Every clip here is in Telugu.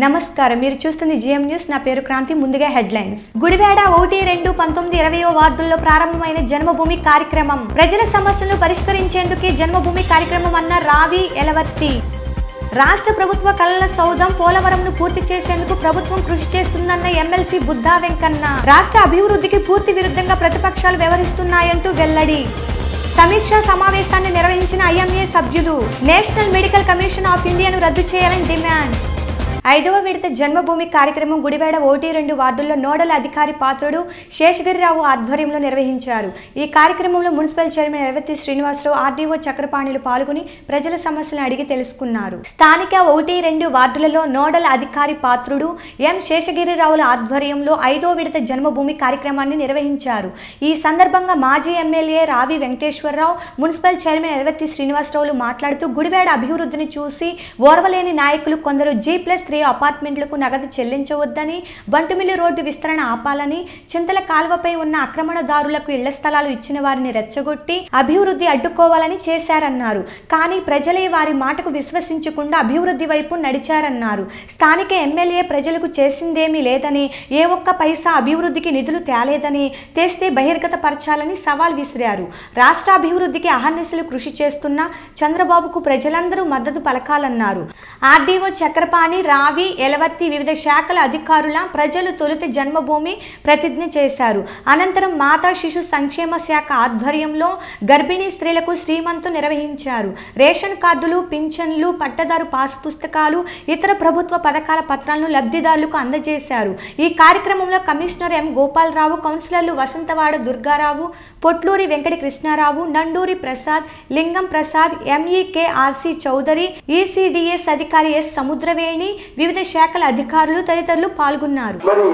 నమస్కారం మీరు చూస్తుంది జిఎం న్యూస్ నా పేరు క్రాంతి ముందుగా హెడ్లైన్స్ గుడివాడ ఒకటి రెండు పంతొమ్మిది ఇరవయో వార్డుల్లో ప్రారంభమైన జన్మభూమి కార్యక్రమం ప్రజల సమస్యలను పరిష్కరించేందుకే జన్మభూమి కార్యక్రమం అన్న రావి ఎలవర్తి రాష్ట్ర ప్రభుత్వ కళల సౌధం పోలవరంను పూర్తి చేసేందుకు ప్రభుత్వం కృషి చేస్తుందన్న ఎమ్మెల్సీ బుద్ధా వెంకన్న రాష్ట్ర అభివృద్ధికి పూర్తి విరుద్ధంగా ప్రతిపక్షాలు వ్యవహరిస్తున్నాయంటూ వెల్లడి సమీక్షా సమావేశాన్ని నిర్వహించిన ఐఎంఏ సభ్యులు నేషనల్ మెడికల్ కమిషన్ ఆఫ్ ఇండియాను రద్దు చేయాలని డిమాండ్ ఐదవ విడత జన్మభూమి కార్యక్రమం గుడివాడ ఒకటి రెండు వార్డుల్లో నోడల్ అధికారి పాత్రుడు శేషగిరిరావు ఆధ్వర్యంలో నిర్వహించారు ఈ కార్యక్రమంలో municipal chairman Eravathi Srinivasarao RDO చక్రపాణిలు పాల్గొని ప్రజల సమస్యలను అడిగి తెలుసుకున్నారు స్థానిక ఒకటి రెండు వార్డులలో నోడల్ అధికారి పాత్రుడు ఎం శేషగిరిరావుల ఆధ్వర్యంలో ఐదో విడత జన్మభూమి కార్యక్రమాన్ని నిర్వహించారు ఈ సందర్భంగా మాజీ MLA Ravi Venkateswararao municipal chairman Eravathi శ్రీనివాసరావులు మాట్లాడుతూ గుడివాడ అభివృద్ధిని చూసి ఓర్వలేని నాయకులు కొందరు జీ ప్లస్ త్రీ అపార్ట్మెంట్లకు నగదు చెల్లించవద్దని బంటుమిల్లి రోడ్డు విస్తరణ ఆపాలని చింతల కాల్వపై ఉన్న ఆక్రమణదారులకు ఇళ్ల స్థలాలు ఇచ్చిన వారిని రెచ్చగొట్టి అభివృద్ధి అడ్డుకోవాలని చేశారన్నారు కానీ ప్రజలే వారి మాటకు విశ్వసించకుండా అభివృద్ధి వైపు నడిచారన్నారు స్థానిక ఎమ్మెల్యే ప్రజలకు చేసిందేమీ లేదని ఏ ఒక్క పైసా అభివృద్ధికి నిధులు తేలేదని తెస్తే బహిర్గతపరచాలని సవాల్ విసిరారు రాష్ట్ర అభివృద్ధికి అహర్నిశలు కృషి చేస్తున్న చంద్రబాబుకు ప్రజలందరూ మద్దతు పలకాలన్నారు ఆర్డీఓ చక్రపాణి రావి ఎలవర్తి వివిధ శాఖల అధికారుల ప్రజలు తొలుత జన్మభూమి ప్రతిజ్ఞ చేశారు అనంతరం మాతా శిశు సంక్షేమ శాఖ ఆధ్వర్యంలో గర్భిణీ స్త్రీలకు శ్రీమంతు నిర్వహించారు రేషన్ కార్డులు పింఛన్లు పట్టదారు పాస్ పుస్తకాలు ఇతర ప్రభుత్వ పథకాల పత్రాలను లబ్ధిదారులకు అందజేశారు ఈ కార్యక్రమంలో కమిషనర్ ఎం గోపాలరావు కౌన్సిలర్లు వసంతవాడ దుర్గారావు పొట్లూరి వెంకట కృష్ణారావు నండూరి ప్రసాద్ లింగం ప్రసాద్ ఎంఈకే ఆర్సి చౌదరి ఈసీడీఎస్ అధికారి ఎస్ సముద్రవేణి వివిధ శాఖల అధికారులు తదితరులు పాల్గొన్నారు మరి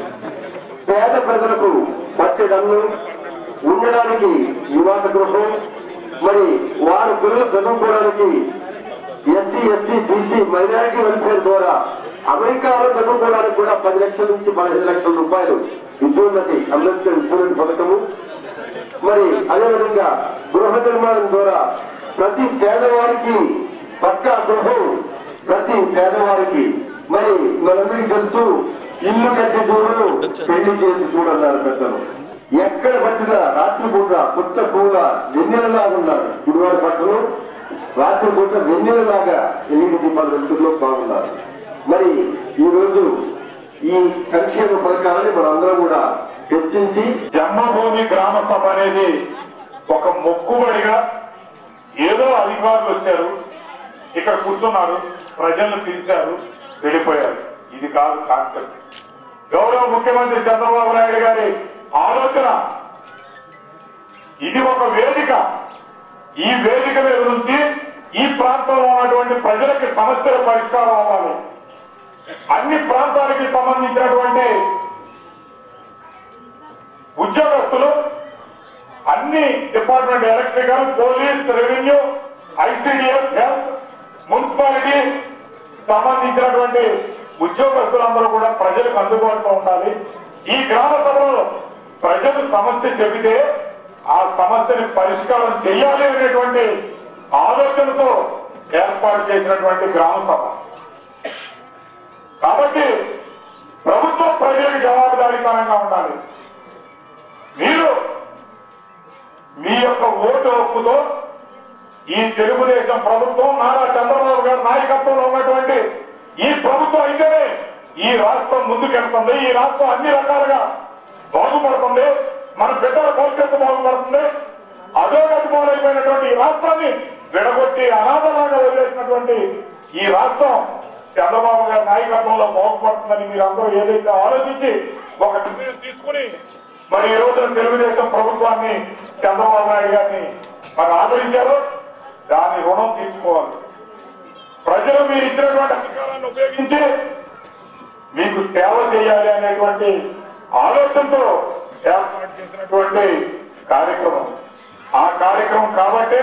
పేద ప్రజలకు పట్టెడన్ను ఉండడానికి నివాస గృహం మరి వారు పిల్లలు చదువుకోవడానికి SC ST BC minority welfare ద్వారా అమెరికాలో చదువుకోవడానికి కూడా పది లక్షల నుంచి పదిహేను లక్షల రూపాయలు విద్యోన్నతి అంబేద్కర్ విద్యోన్నతి పథకము మరి అదేవిధంగా గృహ నిర్మాణం ద్వారా ప్రతి పేదవారికి పక్కా గృహం ప్రతి పేదవారికి మరి మనందరికీ తెలుసు ఇల్లు కట్టి చూడు పెళ్లి చేసి చూడన్నారు పెద్దలు ఎక్కడ పట్టినా రాత్రిపూట పుచ్చ పూల వెన్నెలలాగా ఉన్నారు గుడివాడ పట్టణం రాత్రిపూట వెన్నెలలాగా ఎల్ఈడి దీపాల వెలుతుల్లో బాగున్నారు మరి ఈ రోజు ఈ సంక్షేమ పథకాలని మనందరం కూడా హెచ్చించి జన్మభూమి గ్రామ సభ అనేది ఒక మొక్కుబడిగా ఏదో అధికారులు వచ్చారు ఇక్కడ కూర్చున్నారు ప్రజలను పిలిచారు వెళ్ళిపోయారు ఇది కాదు కాన్సెప్ట్ గౌరవ ముఖ్యమంత్రి చంద్రబాబు నాయుడు గారి ఆలోచన ఇది ఒక వేదిక ఈ వేదిక మీద నుంచి ఈ ప్రాంతంలో ఉన్నటువంటి ప్రజలకి సమస్యల పరిష్కారం అవ్వాలి అన్ని ప్రాంతాలకి సంబంధించినటువంటి ఉద్యోగస్తులు అన్ని department electrical police revenue ICDS health municipality సంబంధించినటువంటి ఉద్యోగస్తులందరూ కూడా ప్రజలకు అందుబాటులో ఉండాలి ఈ గ్రామ సభలో ప్రజలు సమస్య చెబితే ఆ సమస్యని పరిష్కారం చేయాలి అనేటువంటి ఆలోచనతో ఏర్పాటు చేసినటువంటి గ్రామ సభ కాబట్టి ప్రభుత్వం ప్రజలకు జవాబుదారీతనంగా ఉండాలి మీరు మీ యొక్క ఓటు హక్కుతో ఈ తెలుగుదేశం ప్రభుత్వం నారా చంద్రబాబు గారి నాయకత్వంలో ఉన్నటువంటి ఈ ప్రభుత్వం అయితేనే ఈ రాష్ట్రం ముందుకెళ్తుంది ఈ రాష్ట్రం అన్ని రకాలుగా బాగుపడుతుంది మన బిడ్డల భవిష్యత్తు బాగుపడుతుంది అధోగతి పాలైపోయినటువంటి ఈ రాష్ట్రాన్ని విడగొట్టి అనాథలాగా వదిలేసినటువంటి ఈ రాష్ట్రం చంద్రబాబు గారి నాయకత్వంలో బాగుపడుతుందని మీరు అందరూ ఏదైతే ఆలోచించి ఒక నిర్ణయం తీసుకుని మరి ఈ రోజున తెలుగుదేశం ప్రభుత్వాన్ని చంద్రబాబు నాయుడు గారిని మరి ఆదరించారు దాని రుణం తీర్చుకోవాలి ప్రజలు మీరు ఇచ్చినటువంటి అధికారాన్ని ఉపయోగించి మీకు సేవ చేయాలి అనేటువంటి ఆలోచనతో ఏర్పాటు చేసినటువంటి కార్యక్రమం ఆ కార్యక్రమం కాబట్టి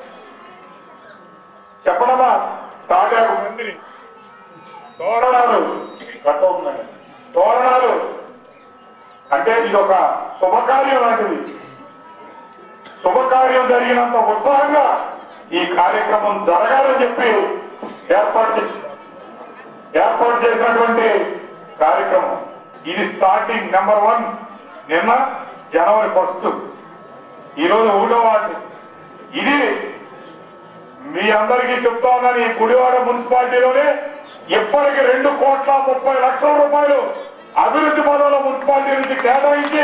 చెప్పడమా తాగారు మందిని తోరణాలు కట్టవుతున్నాయి తోరణాలు అంటే ఇది ఒక శుభకార్యం లాంటిది శుభకార్యం జరిగినంత ఉత్సాహంగా ఈ కార్యక్రమం జరగాలని చెప్పి ఏర్పాటు చేసి ఏర్పాటు చేసినటువంటి కార్యక్రమం ఇది స్టార్టింగ్ నెంబర్ వన్ నిన్న జనవరి ఫస్ట్ ఈరోజు ఒకటో వార్డు ఇది మీ అందరికీ చెప్తా ఉన్నాను ఈ గుడివాడ మున్సిపాలిటీలోనే ఇప్పటికి రెండు కోట్ల ముప్పై లక్షల రూపాయలు అభివృద్ధి పదంలో మున్సిపాలిటీ నుంచి కేటాయించి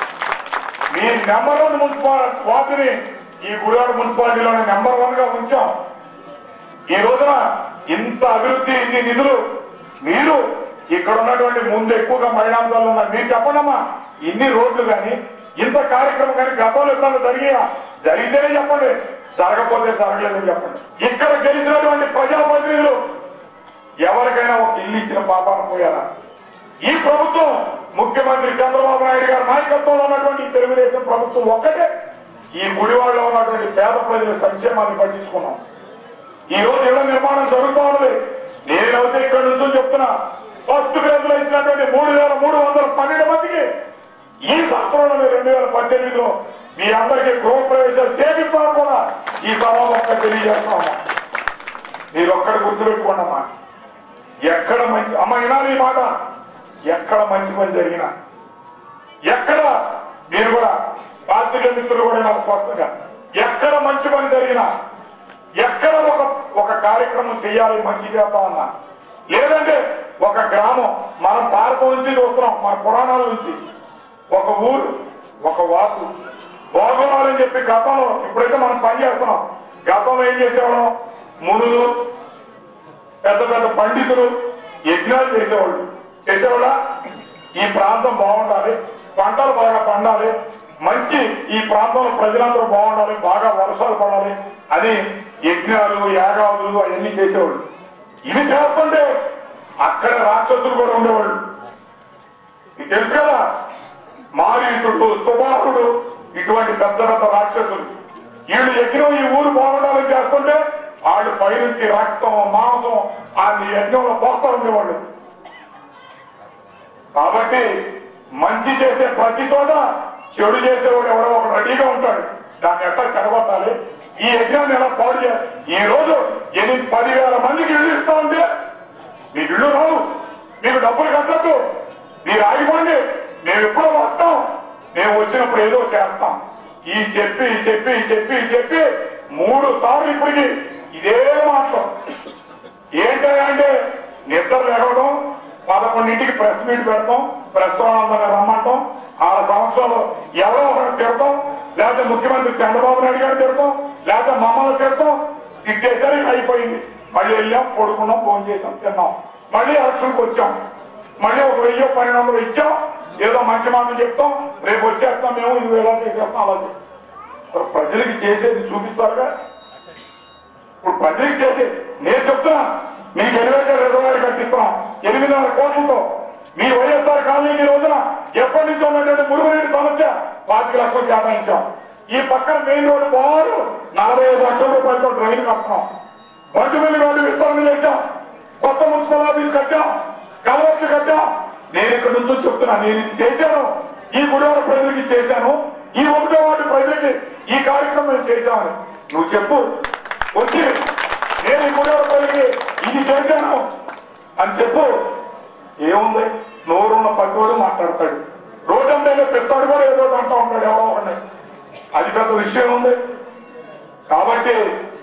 మీ నెంబర్ వన్ మున్సిపాల్ వార్డుని ఈ గుడివాడ మున్సిపాలిటీలోనే నెంబర్ వన్ గా ఉంచాం ఈ రోజున ఇంత అభివృద్ధి ఇన్ని నిధులు మీరు ఇక్కడ ఉన్నటువంటి ముందు ఎక్కువగా మహిళాంశాలు ఉన్నారు మీరు చెప్పండమ్మా ఇన్ని రోడ్లు కానీ ఇంత కార్యక్రమం కానీ గతంలో ఎప్పుడన్నా జరిగా జరిగితేనే చెప్పండి జరగకపోతే జరగలేదని చెప్పండి ఇక్కడ గెలిచినటువంటి ప్రజాప్రతినిధులు ఎవరికైనా ఒక ఇల్లు ఇచ్చిన పాపాన్ని పోయారా ఈ ప్రభుత్వం ముఖ్యమంత్రి చంద్రబాబు నాయుడు గారి నాయకత్వంలో ఉన్నటువంటి ఈ తెలుగుదేశం ప్రభుత్వం ఒక్కటే ఈ గుడివాడలో ఉన్నటువంటి పేద ప్రజల సంక్షేమాన్ని పట్టించుకున్నాం ఈ రోజు ఇళ్ల నిర్మాణం జరుగుతూ ఉన్నది నేనైతే ఇక్కడ నుంచి చెప్తున్నా ఫస్ట్ ఫేజ్ లో ఇచ్చినటువంటి మూడు వేల మూడు వందల పన్నెండు మందికి ఈ సంవత్సరంలో రెండు వేల పద్దెనిమిదిలో మీ అందరికీ గృహప్రవేశాలు చేపిస్తాను కూడా ఈ సమావేశంగా తెలియజేస్తాము మీరు ఒక్కడి గుర్తుపెట్టుకోండి అమ్మా ఎక్కడ మంచి అమ్మ వినాలి ఈ మాట ఎక్కడ మంచి పని జరిగినా ఎక్కడ మీరు కూడా పాత్రిక మిత్రులు కూడా నాకు స్పష్టంగా ఎక్కడ మంచి పని జరిగినా ఎక్కడ ఒక ఒక కార్యక్రమం చేయాలి మంచి చేద్దామన్నా లేదంటే ఒక గ్రామం మనం భారతం నుంచి చూస్తున్నాం మన పురాణాల నుంచి ఒక ఊరు ఒక వాకు బాగోవాలని చెప్పి గతంలో ఇప్పుడైతే మనం పని చేస్తున్నాం గతంలో ఏం చేసేవాళ్ళం మునులు పెద్ద పెద్ద పండితులు యజ్ఞాలు చేసేవాళ్ళు చేసేవాళ్ళ ఈ ప్రాంతం బాగుండాలి పంటలు బాగా పండాలి మంచి ఈ ప్రాంతంలో ప్రజలందరూ బాగుండాలి బాగా వర్షాలు పడాలి అని యజ్ఞాలు యాగాదులు అవన్నీ చేసేవాళ్ళు ఇవి చేస్తుంటే అక్కడ రాక్షసులు కూడా ఉండేవాళ్ళు మీకు తెలుసు కదా మారీచుడు సుబాహుడు ఇటువంటి పెద్ద పెద్ద రాక్షసులు వీళ్ళు యజ్ఞం ఈ ఊరు బాగుండాలని చేస్తుంటే వాళ్ళు పైనుంచి రక్తం మాంసం ఆ యజ్ఞంలో పోతా ఉండేవాళ్ళు కాబట్టి మంచి చేసే ప్రతి చోట చెడు చేసేవాడు ఎవడో ఒక రెడీగా ఉంటాడు దాన్ని ఎట్లా చెడగొట్టాలి ఈ యజ్ఞాన్ని ఎలా పాడు చేయాలి ఈ రోజు ఎనిమిది పదివేల మందికి ఇల్లు ఇస్తా ఉంటే మీకు ఇల్లు రావు మీకు డబ్బులు కట్టద్దు మీరు ఆగిపోండి మేము ఎప్పుడో వస్తాం మేము వచ్చినప్పుడు ఏదో చేస్తాం ఈ చెప్పి ఈ చెప్పి ఈ చెప్పి ఈ చెప్పి మూడు సార్లు ఇప్పటికి ఇదే మాటలు ఏంటంటే నిద్ర లేవడం పదకొండింటికి ప్రెస్ మీట్ పెడతాం ప్రెస్ వాళ్ళందరినీ రమ్మంటాం ఆ సంవత్సరంలో ఎవరో ఒకరు తిడతాం లేకపోతే ముఖ్యమంత్రి చంద్రబాబు నాయుడు గారు తిడతాం లేకపోతే మమ్మల్ని తిడతాం తిట్టేసరికి అయిపోయింది మళ్ళీ వెళ్ళాం పడుకున్నాం ఫోన్ చేసాం తిన్నాం మళ్ళీ ఎలక్షన్కి వచ్చాం మళ్ళీ ఒక వెయ్యి పన్నెండు వందలు ఇచ్చాం ఏదో మంచి మాటలు చెప్తాం రేపు వచ్చేస్తాం మేము ఇది ఎలా చేసేస్తాం అలా చేస్తాం. అసలు ప్రజలకి చేసేది చూపిస్తారుగా ఇప్పుడు ప్రజలకు చేసి నేను చెప్తున్నా మీకు ఎలివేటర్ రిజర్వాయర్ కట్టిస్తున్నాం ఎనిమిదిన్నర కోట్లతో మీ వైఎస్ఆర్ కాలనీకి ఈ రోజున ఎప్పటి నుంచి ఉన్నటువంటి మురుగునీటి సమస్య పాతిక లక్షలు కేటాయించాం ఈ పక్కన మెయిన్ రోడ్డు బారు నలభై ఐదు లక్షల రూపాయలతో డ్రైన్ కడుతున్నాం మంచుమిల్లి రోడ్డు విస్తరణ చేశాం కొత్త మున్సిపల్ ఆఫీస్ కట్టాం కలవట్లు కట్టాం నేను ఇక్కడ నుంచి చెప్తున్నా నేను ఇది చేశాను ఈ గుడివాడ ప్రజలకి చేశాను ఈ ఒకటో వాటి ప్రజలకి ఈ కార్యక్రమం నేను చేశాను నువ్వు చెప్పు వచ్చి నేను ఈ గుడివాడ ప్రజలకి ఇది చేశాను అని చెప్పు ఏముంది నోరున్న పట్టువాడు మాట్లాడతాడు రోడ్డు అంటే పెచ్చాడు కూడా ఏదో ఒకటి అంటూ ఉంటాడు ఎవరో ఒకటి అది పెద్ద విషయం ఉంది కాబట్టి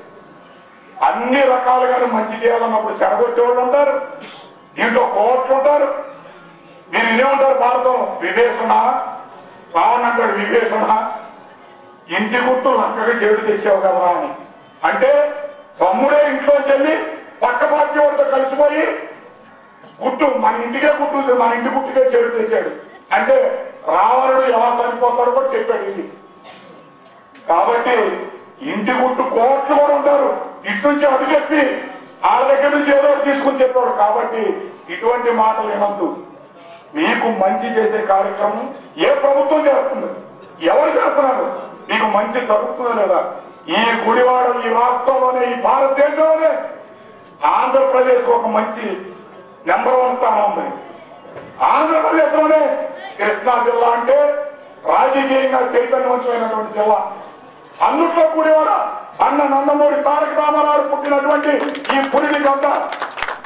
అన్ని రకాలుగాను మంచి చేయాలన్నప్పుడు చెడగొట్టేవాళ్ళు ఉంటారు దీంట్లో కోట్లు ఉంటారు మీరు ఇదే ఉంటారు భారతం వివేషణ రావణ్ అంటాడు వివేషణ ఇంటి గుర్తు లంకగా చేడు తెచ్చావు కదరా అని అంటే తమ్ముడే ఇంట్లో చెల్లి పక్క పార్టీ వాడితో కలిసిపోయి గుట్టు మన ఇంటికే గుట్టు మన ఇంటి గుట్టుకే చెడు తెచ్చాడు అంటే రావణుడు ఎలా చనిపోతాడో కూడా చెప్పాడు ఇది కాబట్టి ఇంటి గుట్టు కోట్లు కూడా ఉంటారు ఇటు నుంచి అటు చెప్పి వాళ్ళ దగ్గర నుంచి ఏదో ఒకటి తీసుకుని చెప్పాడు కాబట్టి ఇటువంటి మాటలు ఏమద్దు మీకు మంచి చేసే కార్యక్రమం ఏ ప్రభుత్వం చేస్తుంది ఎవరు చేస్తున్నారు మీకు మంచి జరుగుతుందా లేదా ఈ గుడివాడ ఈ రాష్ట్రంలోనే ఈ భారతదేశంలోనే ఆంధ్రప్రదేశ్ ఒక మంచి నెంబర్ వన్ స్థానం ఉంది ఆంధ్రప్రదేశ్ లోనే కృష్ణా జిల్లా అంటే రాజకీయంగా చైతన్యవంతమైనటువంటి జిల్లా అందుట్లో కూడా అన్న నందమూరి తారక రామారావు పుట్టినటువంటి ఈ పురిడి గంట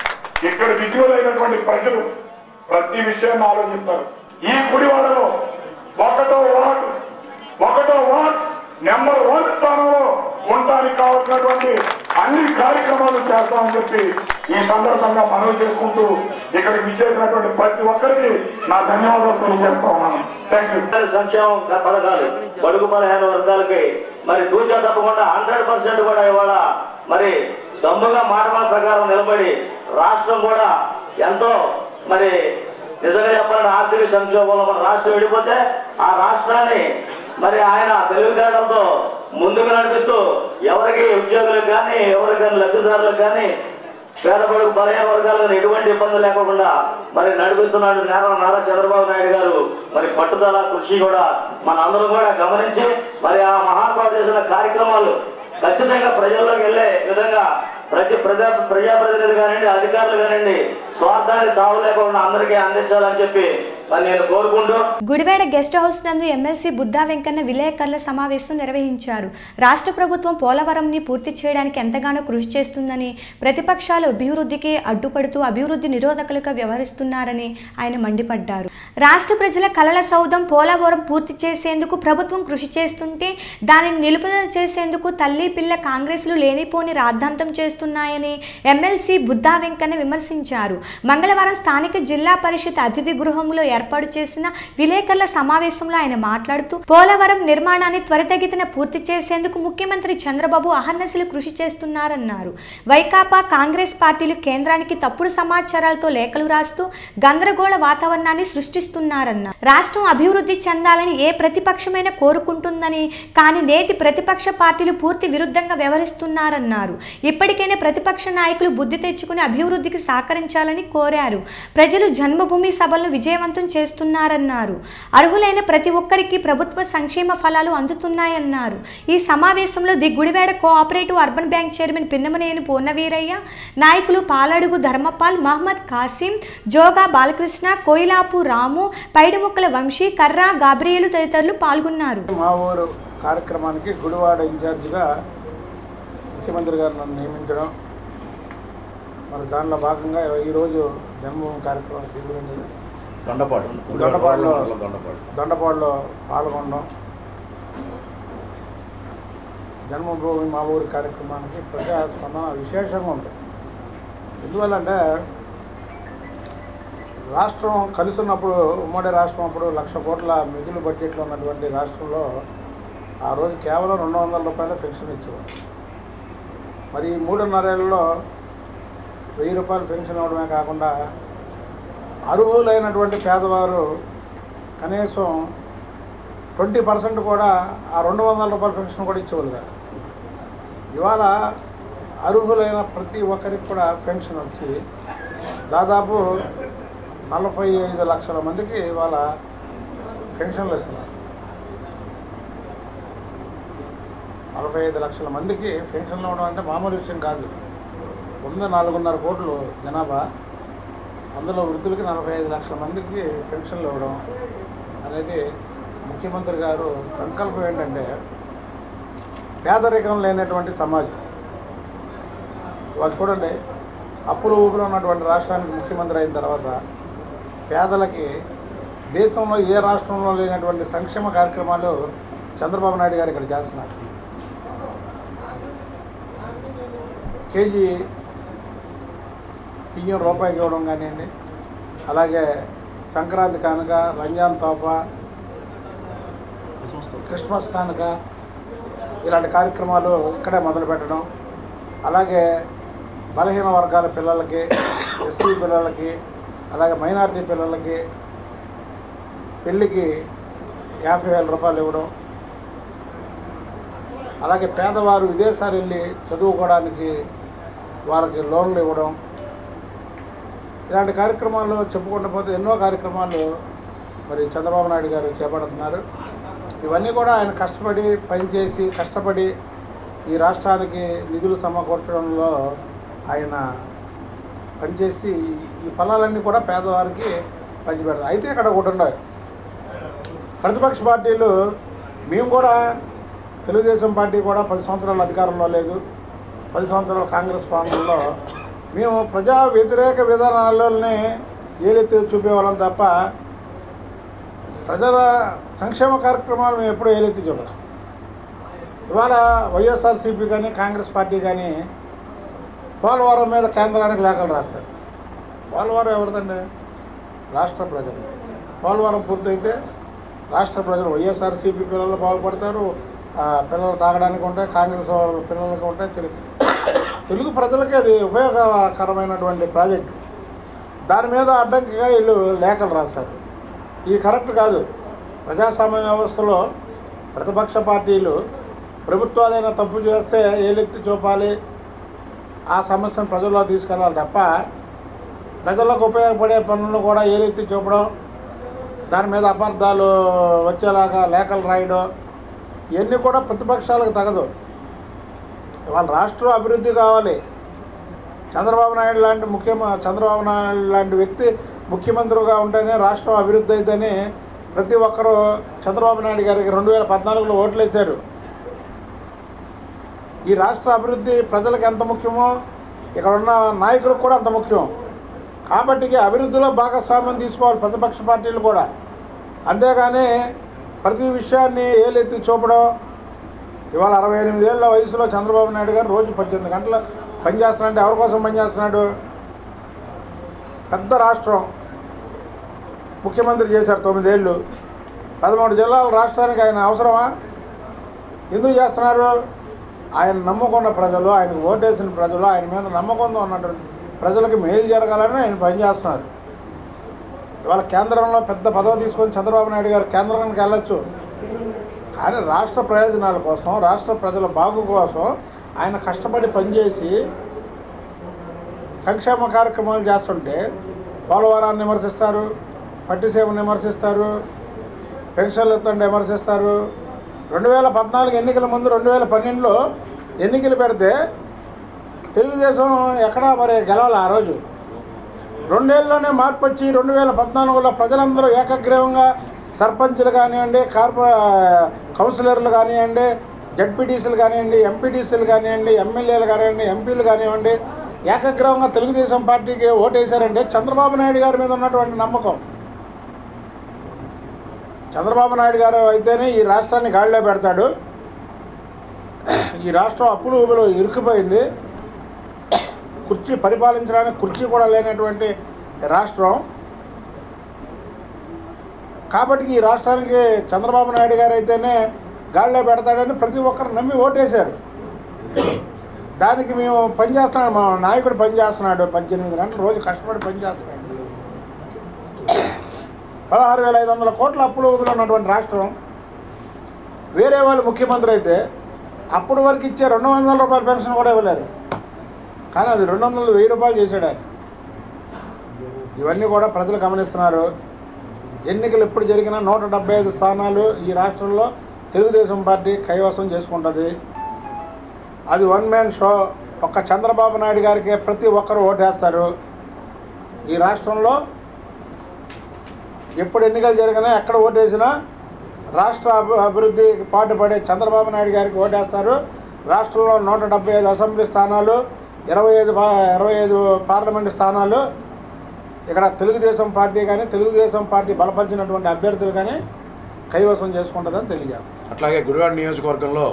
ఇక్కడ విజువలైనటువంటి ప్రజలు ప్రతి విషయాన్ని ఆలోచిస్తారు ఈ గుడివాడలో ఒకటో వార్డు ఒకటో వార్డ్ నెంబర్ వన్ స్థానంలో ఉండడానికి కావాల్సినటువంటి అన్ని కార్యక్రమాలు చేస్తామని చెప్పి ఈ సందర్భంగా మనవి చేసుకుంటూ ఇక్కడికి విచ్చేసినటువంటి ప్రతి ఒక్కరికి నా ధన్యవాదాలు తెలియజేస్తా ఉన్నాను థ్యాంక్ యూ సంక్షేమ పథకాలు బడుగు బలహీన వర్గాలకి మరి దూచా తప్పకుండా హండ్రెడ్ పర్సెంట్ కూడా ఇవాళ మరి దమ్ముగా మాట మాట ప్రకారం నిలబడి రాష్ట్రం కూడా ఎంతో మరి నిజంగా చెప్పాలంటే ఆర్థిక సంక్షోభంలో మన రాష్ట్రం విడిపోతే ఆ రాష్ట్రాన్ని మరి ఆయన తెలివితేటలతో ముందుకు నడిపిస్తూ ఎవరికి ఉద్యోగులకు కానీ ఎవరికైనా లబ్ధిదారులకు కానీ పేదపడుగు బలహీన వర్గాలను ఎటువంటి ఇబ్బంది లేకుండా మరి నడిపిస్తున్నాడు నారా నారా చంద్రబాబు నాయుడు గారు మరి పట్టుదల కృషి కూడా మన అందరం కూడా గమనించి మరి ఆ మహానుభావుడు చేసిన కార్యక్రమాలు ఖచ్చితంగా ప్రజల్లోకి వెళ్ళే విధంగా ప్రతి ప్రజా ప్రజాప్రతినిధి కానివ్వండి అధికారులు కానివ్వండి స్వార్థానికి తావు లేకుండా అందరికీ అందించాలని చెప్పి మరి నేను కోరుకుంటూ గుడివాడ గెస్ట్ హౌస్ నందు ఎమ్మెల్సీ బుద్ధా వెంకన్న విలేకరుల సమావేశం నిర్వహించారు రాష్ట్ర ప్రభుత్వం పోలవరంని పూర్తి చేయడానికి ఎంతగానో కృషి చేస్తుందని ప్రతిపక్షాలు అభివృద్ధికి అడ్డుపడుతూ అభివృద్ధి నిరోధకులుగా వ్యవహరిస్తున్నారని ఆయన మండిపడ్డారు రాష్ట్ర ప్రజల కలల సౌధం పోలవరం పూర్తి చేసేందుకు ప్రభుత్వం కృషి చేస్తుంటే దానిని నిలుపుదల చేసేందుకు తల్లి పిల్ల కాంగ్రెస్లు లేనిపోని రాద్ధాంతం చేస్తున్నాయని ఎమ్మెల్సీ బుద్ధా వెంకన్న విమర్శించారు మంగళవారం స్థానిక జిల్లా పరిషత్ అతిథి గృహంలో ఏర్పాటు చేసిన విలేకరుల సమావేశంలో ఆయన మాట్లాడుతూ పోలవరం నిర్మాణాన్ని త్వరితగతిన పూర్తి చేసేందుకు ముఖ్యమంత్రి చంద్రబాబు అహర్నశలు కృషి చేస్తున్నారన్నారు వైకాపా కాంగ్రెస్ పార్టీలు కేంద్రానికి తప్పుడు సమాచారాలతో లేఖలు రాస్తూ గందరగోళ వాతావరణాన్ని సృష్టిస్తున్నారన్నారు రాష్ట్రం అభివృద్ధి చెందాలని ఏ ప్రతిపక్షమైన కోరుకుంటుందని కానీ నేటి ప్రతిపక్ష పార్టీలు పూర్తి విరుద్ధంగా వ్యవహరిస్తున్నారన్నారు ఇప్పటికైనా ప్రతిపక్ష నాయకులు బుద్ధి తెచ్చుకుని అభివృద్ధికి సహకరించాలని కోరారు ప్రజలు జన్మభూమి సభలను విజయవంతం చేస్తున్నారన్నారు అర్హులైన ప్రతి ఒక్కరికి ప్రభుత్వ సంక్షేమ ఫలాలు అందుతున్నాయన్నారు ఈ సమావేశంలో the Gudivada cooperative urban bank chairman Pinnamaneni Purnaveeraiah నాయకులు పాలడుగు ధర్మపాల్ మహమ్మద్ కాసిం జోగా బాలకృష్ణ కోయిలాపు రాము పైడిముక్కల వంశీ కర్రా గాబ్రియేలు తదితరులు పాల్గొన్నారు మా ఊరు కార్యక్రమానికి గుడివాడ ఇన్ఛార్జిగా ముఖ్యమంత్రి గారు నన్ను నియమించడం మరి దానిలో భాగంగా ఈరోజు జన్మభూమి కార్యక్రమం తీసుకుని దొండపాడు దొండపాడులో దొండపాడు దొండపాడులో పాల్గొనడం జన్మభూమి మా ఊరి కార్యక్రమానికి ప్రజా స్పందన విశేషంగా ఉంది ఎందువల్లంటే రాష్ట్రం కలిసి ఉన్నప్పుడు ఉమ్మడి రాష్ట్రం అప్పుడు లక్ష కోట్ల మిగులు బడ్జెట్లో ఉన్నటువంటి రాష్ట్రంలో ఆ రోజు కేవలం రెండు వందల రూపాయల పెన్షన్ ఇచ్చేవారు మరి ఈ మూడున్నరేళ్లలో వెయ్యి రూపాయలు పెన్షన్ ఇవ్వడమే కాకుండా అర్హులైనటువంటి పేదవారు కనీసం ట్వంటీ పర్సెంట్ కూడా ఆ రెండు వందల రూపాయల పెన్షన్ కూడా ఇచ్చేవాళ్ళు కాదు ఇవాళ అర్హులైన ప్రతి ఒక్కరికి కూడా పెన్షన్ వచ్చి దాదాపు నలభై ఐదు లక్షల మందికి ఇవాళ పెన్షన్లు ఇస్తున్నారు నలభై ఐదు లక్షల మందికి పెన్షన్లు ఇవ్వడం అంటే మామూలు విషయం కాదు ఉంది నాలుగున్నర కోట్లు జనాభా అందులో వృద్ధులకి నలభై ఐదు లక్షల మందికి పెన్షన్లు ఇవ్వడం అనేది ముఖ్యమంత్రి గారు సంకల్పం ఏంటంటే పేదరికం లేనటువంటి సమాజం వాళ్ళు చూడండి అప్పులు ఊపిలో ఉన్నటువంటి రాష్ట్రానికి ముఖ్యమంత్రి అయిన తర్వాత పేదలకి దేశంలో ఏ రాష్ట్రంలో లేనటువంటి సంక్షేమ కార్యక్రమాలు చంద్రబాబు నాయుడు గారు ఇక్కడ చేస్తున్నారు కేజీ బియ్యం రూపాయికి ఇవ్వడం కానివ్వండి అలాగే సంక్రాంతి కానుక రంజాన్ తోప క్రిస్మస్ కానుక ఇలాంటి కార్యక్రమాలు ఇక్కడే మొదలు పెట్టడం అలాగే బలహీన వర్గాల పిల్లలకి ఎస్సీ పిల్లలకి అలాగే మైనారిటీ పిల్లలకి పెళ్ళికి యాభై వేల రూపాయలు ఇవ్వడం అలాగే పేదవారు విదేశాలు వెళ్ళి చదువుకోవడానికి వారికి లోన్లు ఇవ్వడం ఇలాంటి కార్యక్రమాలు చెప్పుకుంటూ పోతే ఎన్నో కార్యక్రమాలు మరి చంద్రబాబు నాయుడు గారు చేపడుతున్నారు ఇవన్నీ కూడా ఆయన కష్టపడి పనిచేసి కష్టపడి ఈ రాష్ట్రానికి నిధులు సమకూర్చడంలో ఆయన పనిచేసి ఈ- ఈ ఫలాలన్నీ కూడా పేదవారికి పంచిపెడతారు అయితే ఇక్కడ ఒకటి ఉన్నాయి ప్రతిపక్ష పార్టీలు మేము కూడా తెలుగుదేశం పార్టీ కూడా పది సంవత్సరాల అధికారంలో లేదు పది సంవత్సరాల కాంగ్రెస్ పాలనలో మేము ప్రజా వ్యతిరేక విధానాలని ఏలెత్తి చూపేవాళ్ళం తప్ప ప్రజల సంక్షేమ కార్యక్రమాలు మేము ఎప్పుడూ ఏలెత్తి చూపడం ఇవాళ వైఎస్ఆర్సీపీ కానీ కాంగ్రెస్ పార్టీ కానీ పోలవరం మీద కేంద్రానికి లేఖలు రాస్తారు పోలవరం ఎవరిదండి రాష్ట్ర ప్రజలు పోలవరం పూర్తయితే రాష్ట్ర ప్రజలు వైఎస్ఆర్సీపీ పిల్లలు బాగుపడతారు ఆ, పిల్లలు తాగడానికి ఉంటాయి కాంగ్రెస్ వాళ్ళ పిల్లలకి ఉంటాయి తెలుగు తెలుగు ప్రజలకి అది ఉపయోగకరమైనటువంటి ప్రాజెక్టు దాని మీద అడ్డంకిగా వీళ్ళు లేఖలు రాస్తారు ఇది కరెక్ట్ కాదు ప్రజాస్వామ్య వ్యవస్థలో ప్రతిపక్ష పార్టీలు ప్రభుత్వాలైనా తప్పు చేస్తే ఏలెత్తి చూపాలి ఆ సమస్యను ప్రజల్లో తీసుకెళ్ళాలి తప్ప ప్రజలకు ఉపయోగపడే పనులను కూడా ఏలెత్తి చూపడం దాని మీద అపార్థాలు వచ్చేలాగా లేఖలు రాయడం ఇవన్నీ కూడా ప్రతిపక్షాలకు తగదు ఇవాళ రాష్ట్రం అభివృద్ధి కావాలి చంద్రబాబు నాయుడు లాంటి ముఖ్య చంద్రబాబు నాయుడు లాంటి వ్యక్తి ముఖ్యమంత్రిగా ఉంటేనే రాష్ట్రం అభివృద్ధి అయితేనే ప్రతి ఒక్కరూ చంద్రబాబు నాయుడు గారికి రెండు వేల పద్నాలుగులో ఓట్లేశారు ఈ రాష్ట్ర అభివృద్ధి ప్రజలకు ఎంత ముఖ్యమో ఇక్కడ ఉన్న నాయకులకు కూడా అంత ముఖ్యం కాబట్టి అభివృద్ధిలో భాగస్వామ్యం తీసుకోవాలి ప్రతిపక్ష పార్టీలు కూడా అంతేగాని ప్రతి విషయాన్ని ఏలెత్తి చూపడం ఇవాళ అరవై ఎనిమిది ఏళ్ళ వయసులో చంద్రబాబు నాయుడు గారు రోజు పద్దెనిమిది గంటలు పనిచేస్తున్నాడు ఎవరి కోసం పనిచేస్తున్నాడు పెద్ద రాష్ట్రం ముఖ్యమంత్రి చేశారు తొమ్మిదేళ్ళు పదమూడు జిల్లాల రాష్ట్రానికి ఆయన అవసరమా ఎందుకు చేస్తున్నారు ఆయన నమ్ముకున్న ప్రజలు ఆయనకు ఓటేసిన ప్రజలు ఆయన మీద నమ్మకంతో ఉన్నటువంటి ప్రజలకు మేలు జరగాలని ఆయన పనిచేస్తున్నారు ఇవాళ కేంద్రంలో పెద్ద పదవి తీసుకొని చంద్రబాబు నాయుడు గారు కేంద్రానికి వెళ్ళొచ్చు కానీ రాష్ట్ర ప్రయోజనాల కోసం రాష్ట్ర ప్రజల బాగు కోసం ఆయన కష్టపడి పనిచేసి సంక్షేమ కార్యక్రమాలు చేస్తుంటే పోలవరాన్ని విమర్శిస్తారు పట్టిసీమను విమర్శిస్తారు పెన్షన్లు ఎత్తండి విమర్శిస్తారు రెండు వేల పద్నాలుగు ఎన్నికల ముందు రెండు వేల పన్నెండులో ఎన్నికలు పెడితే తెలుగుదేశం ఎక్కడా మరి గెలవాలి ఆ రోజు రెండేళ్ళలోనే మార్పు వచ్చి రెండు వేల పద్నాలుగులో ప్రజలందరూ ఏకగ్రీవంగా సర్పంచ్లు కానివ్వండి కార్పొ కౌన్సిలర్లు కానివ్వండి జడ్పీటీసీలు కానివ్వండి ఎంపీటీసీలు కానివ్వండి ఎమ్మెల్యేలు కానివ్వండి ఎంపీలు కానివ్వండి ఏకగ్రీవంగా తెలుగుదేశం పార్టీకి ఓటేశారంటే చంద్రబాబు నాయుడు గారి మీద ఉన్నటువంటి నమ్మకం చంద్రబాబు నాయుడు గారు అయితేనే ఈ రాష్ట్రాన్ని గాడిలో పెడతాడు ఈ రాష్ట్రం అప్పులు ఊబిలో ఇరుక్కుపోయింది కుర్చీ పరిపాలించడానికి కుర్చీ కూడా లేనటువంటి రాష్ట్రం కాబట్టి ఈ రాష్ట్రానికి చంద్రబాబు నాయుడు గారు అయితేనే గాడిలో పెడతాడని ప్రతి ఒక్కరు నమ్మి ఓటేశారు దానికి మేము పనిచేస్తున్నాడు మా నాయకుడు పనిచేస్తున్నాడు పద్దెనిమిది గంటలు రోజు కష్టపడి పనిచేస్తున్నాడు పదహారు వేల ఐదు వందల కోట్ల అప్పులు ఊబిలో ఉన్నటువంటి రాష్ట్రం వేరే వాళ్ళు ముఖ్యమంత్రి అయితే అప్పుడు వరకు ఇచ్చే రెండు వందల రూపాయల పెన్షన్ కూడా ఇవ్వలేరు కానీ అది రెండు వందలు వెయ్యి రూపాయలు చేశాడు ఆయన ఇవన్నీ కూడా ప్రజలు గమనిస్తున్నారు ఎన్నికలు ఎప్పుడు జరిగినా నూట డెబ్బై ఐదు స్థానాలు ఈ రాష్ట్రంలో తెలుగుదేశం పార్టీ కైవసం చేసుకుంటుంది అది వన్ మ్యాన్ షో ఒక్క చంద్రబాబు నాయుడు గారికి ప్రతి ఒక్కరు ఓటేస్తారు ఈ రాష్ట్రంలో ఎప్పుడు ఎన్నికలు జరిగినా ఎక్కడ ఓటేసినా రాష్ట్ర అభి అభివృద్ధికి పాటుపడే చంద్రబాబు నాయుడు గారికి ఓటేస్తారు రాష్ట్రంలో నూట డెబ్బై ఐదు అసెంబ్లీ స్థానాలు ఇరవై ఐదు పా- ఇరవై ఐదు పార్లమెంట్ స్థానాలు ఇక్కడ తెలుగుదేశం పార్టీ కానీ తెలుగుదేశం పార్టీ బలపరిచినటువంటి అభ్యర్థులు కానీ కైవసం చేసుకుంటుందని తెలియజేస్తాం అట్లాగే గుడివాడ నియోజకవర్గంలో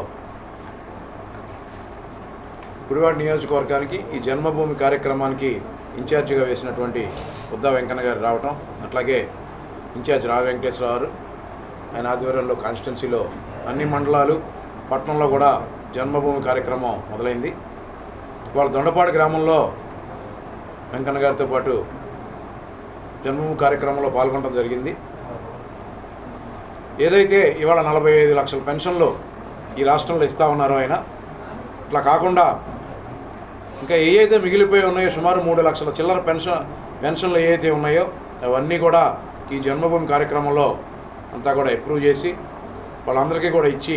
గుడివాడ నియోజకవర్గానికి ఈ జన్మభూమి కార్యక్రమానికి ఇన్ఛార్జిగా వేసినటువంటి ఉద్ధవ్ వెంకన్న గారు రావటం అట్లాగే ఇన్ఛార్జ్ రావు వెంకటేశ్వరరావు గారు ఆయన ఆధ్వర్యంలో కాన్స్టిట్యున్సీలో అన్ని మండలాలు పట్టణంలో కూడా జన్మభూమి కార్యక్రమం మొదలైంది వాళ్ళ దొండపాడు గ్రామంలో వెంకన్న గారితో పాటు జన్మభూమి కార్యక్రమంలో పాల్గొనడం జరిగింది ఏదైతే ఇవాళ నలభై ఐదు లక్షల పెన్షన్లు ఈ రాష్ట్రంలో ఇస్తా ఉన్నారో ఆయన ఇట్లా కాకుండా ఇంకా ఏ అయితే మిగిలిపోయి ఉన్నాయో సుమారు మూడు లక్షల చిల్లర పెన్షన్ పెన్షన్లు ఏవైతే ఉన్నాయో అవన్నీ కూడా ఈ జన్మభూమి కార్యక్రమంలో అంతా కూడా అప్రూవ్ చేసి వాళ్ళందరికీ కూడా ఇచ్చి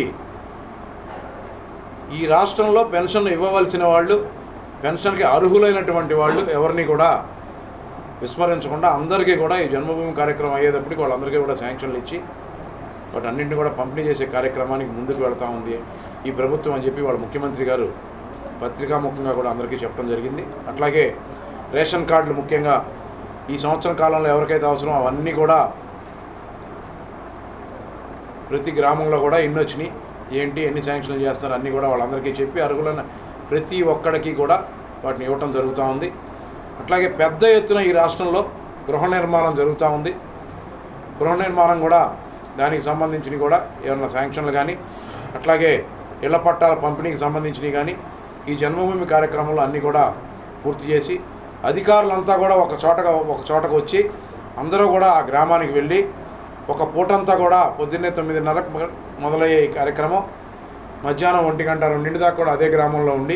ఈ రాష్ట్రంలో పెన్షన్ ఇవ్వవలసిన వాళ్ళు పెన్షన్కి అర్హులైనటువంటి వాళ్ళు ఎవరిని కూడా విస్మరించకుండా అందరికీ కూడా ఈ జన్మభూమి కార్యక్రమం అయ్యేటప్పటికి వాళ్ళందరికీ కూడా శాంక్షన్లు ఇచ్చి వాటి అన్నింటినీ కూడా పంపిణీ చేసే కార్యక్రమానికి ముందుకు వెళ్తా ఉంది ఈ ప్రభుత్వం అని చెప్పి వాళ్ళ ముఖ్యమంత్రి గారు పత్రికాముఖంగా కూడా అందరికీ చెప్పడం జరిగింది అట్లాగే రేషన్ కార్డులు ముఖ్యంగా ఈ సంవత్సరం కాలంలో ఎవరికైతే అవసరం అవన్నీ కూడా ప్రతి గ్రామంలో కూడా ఎన్ని వచ్చినాయి ఏంటి ఎన్ని శాంక్షన్లు చేస్తారు అన్నీ కూడా వాళ్ళందరికీ చెప్పి అర్హులైన ప్రతి ఒక్కడికి కూడా వాటిని ఇవ్వటం జరుగుతూ ఉంది అట్లాగే పెద్ద ఎత్తున ఈ రాష్ట్రంలో గృహ నిర్మాణం జరుగుతూ ఉంది గృహ నిర్మాణం కూడా దానికి సంబంధించినవి కూడా ఏమన్నా శాంక్షన్లు కానీ అట్లాగే ఇళ్ల పట్టాల పంపిణీకి సంబంధించినవి కానీ ఈ జన్మభూమి కార్యక్రమంలో అన్నీ కూడా పూర్తి చేసి అధికారులంతా కూడా ఒక చోటగా ఒక చోటకు వచ్చి అందరూ కూడా ఆ గ్రామానికి వెళ్ళి ఒక పూటంతా కూడా పొద్దున్నే తొమ్మిదిన్నరకు మొ- మొదలయ్యే ఈ కార్యక్రమం మధ్యాహ్నం ఒంటి గంట రెండింటి దాకా కూడా అదే గ్రామంలో ఉండి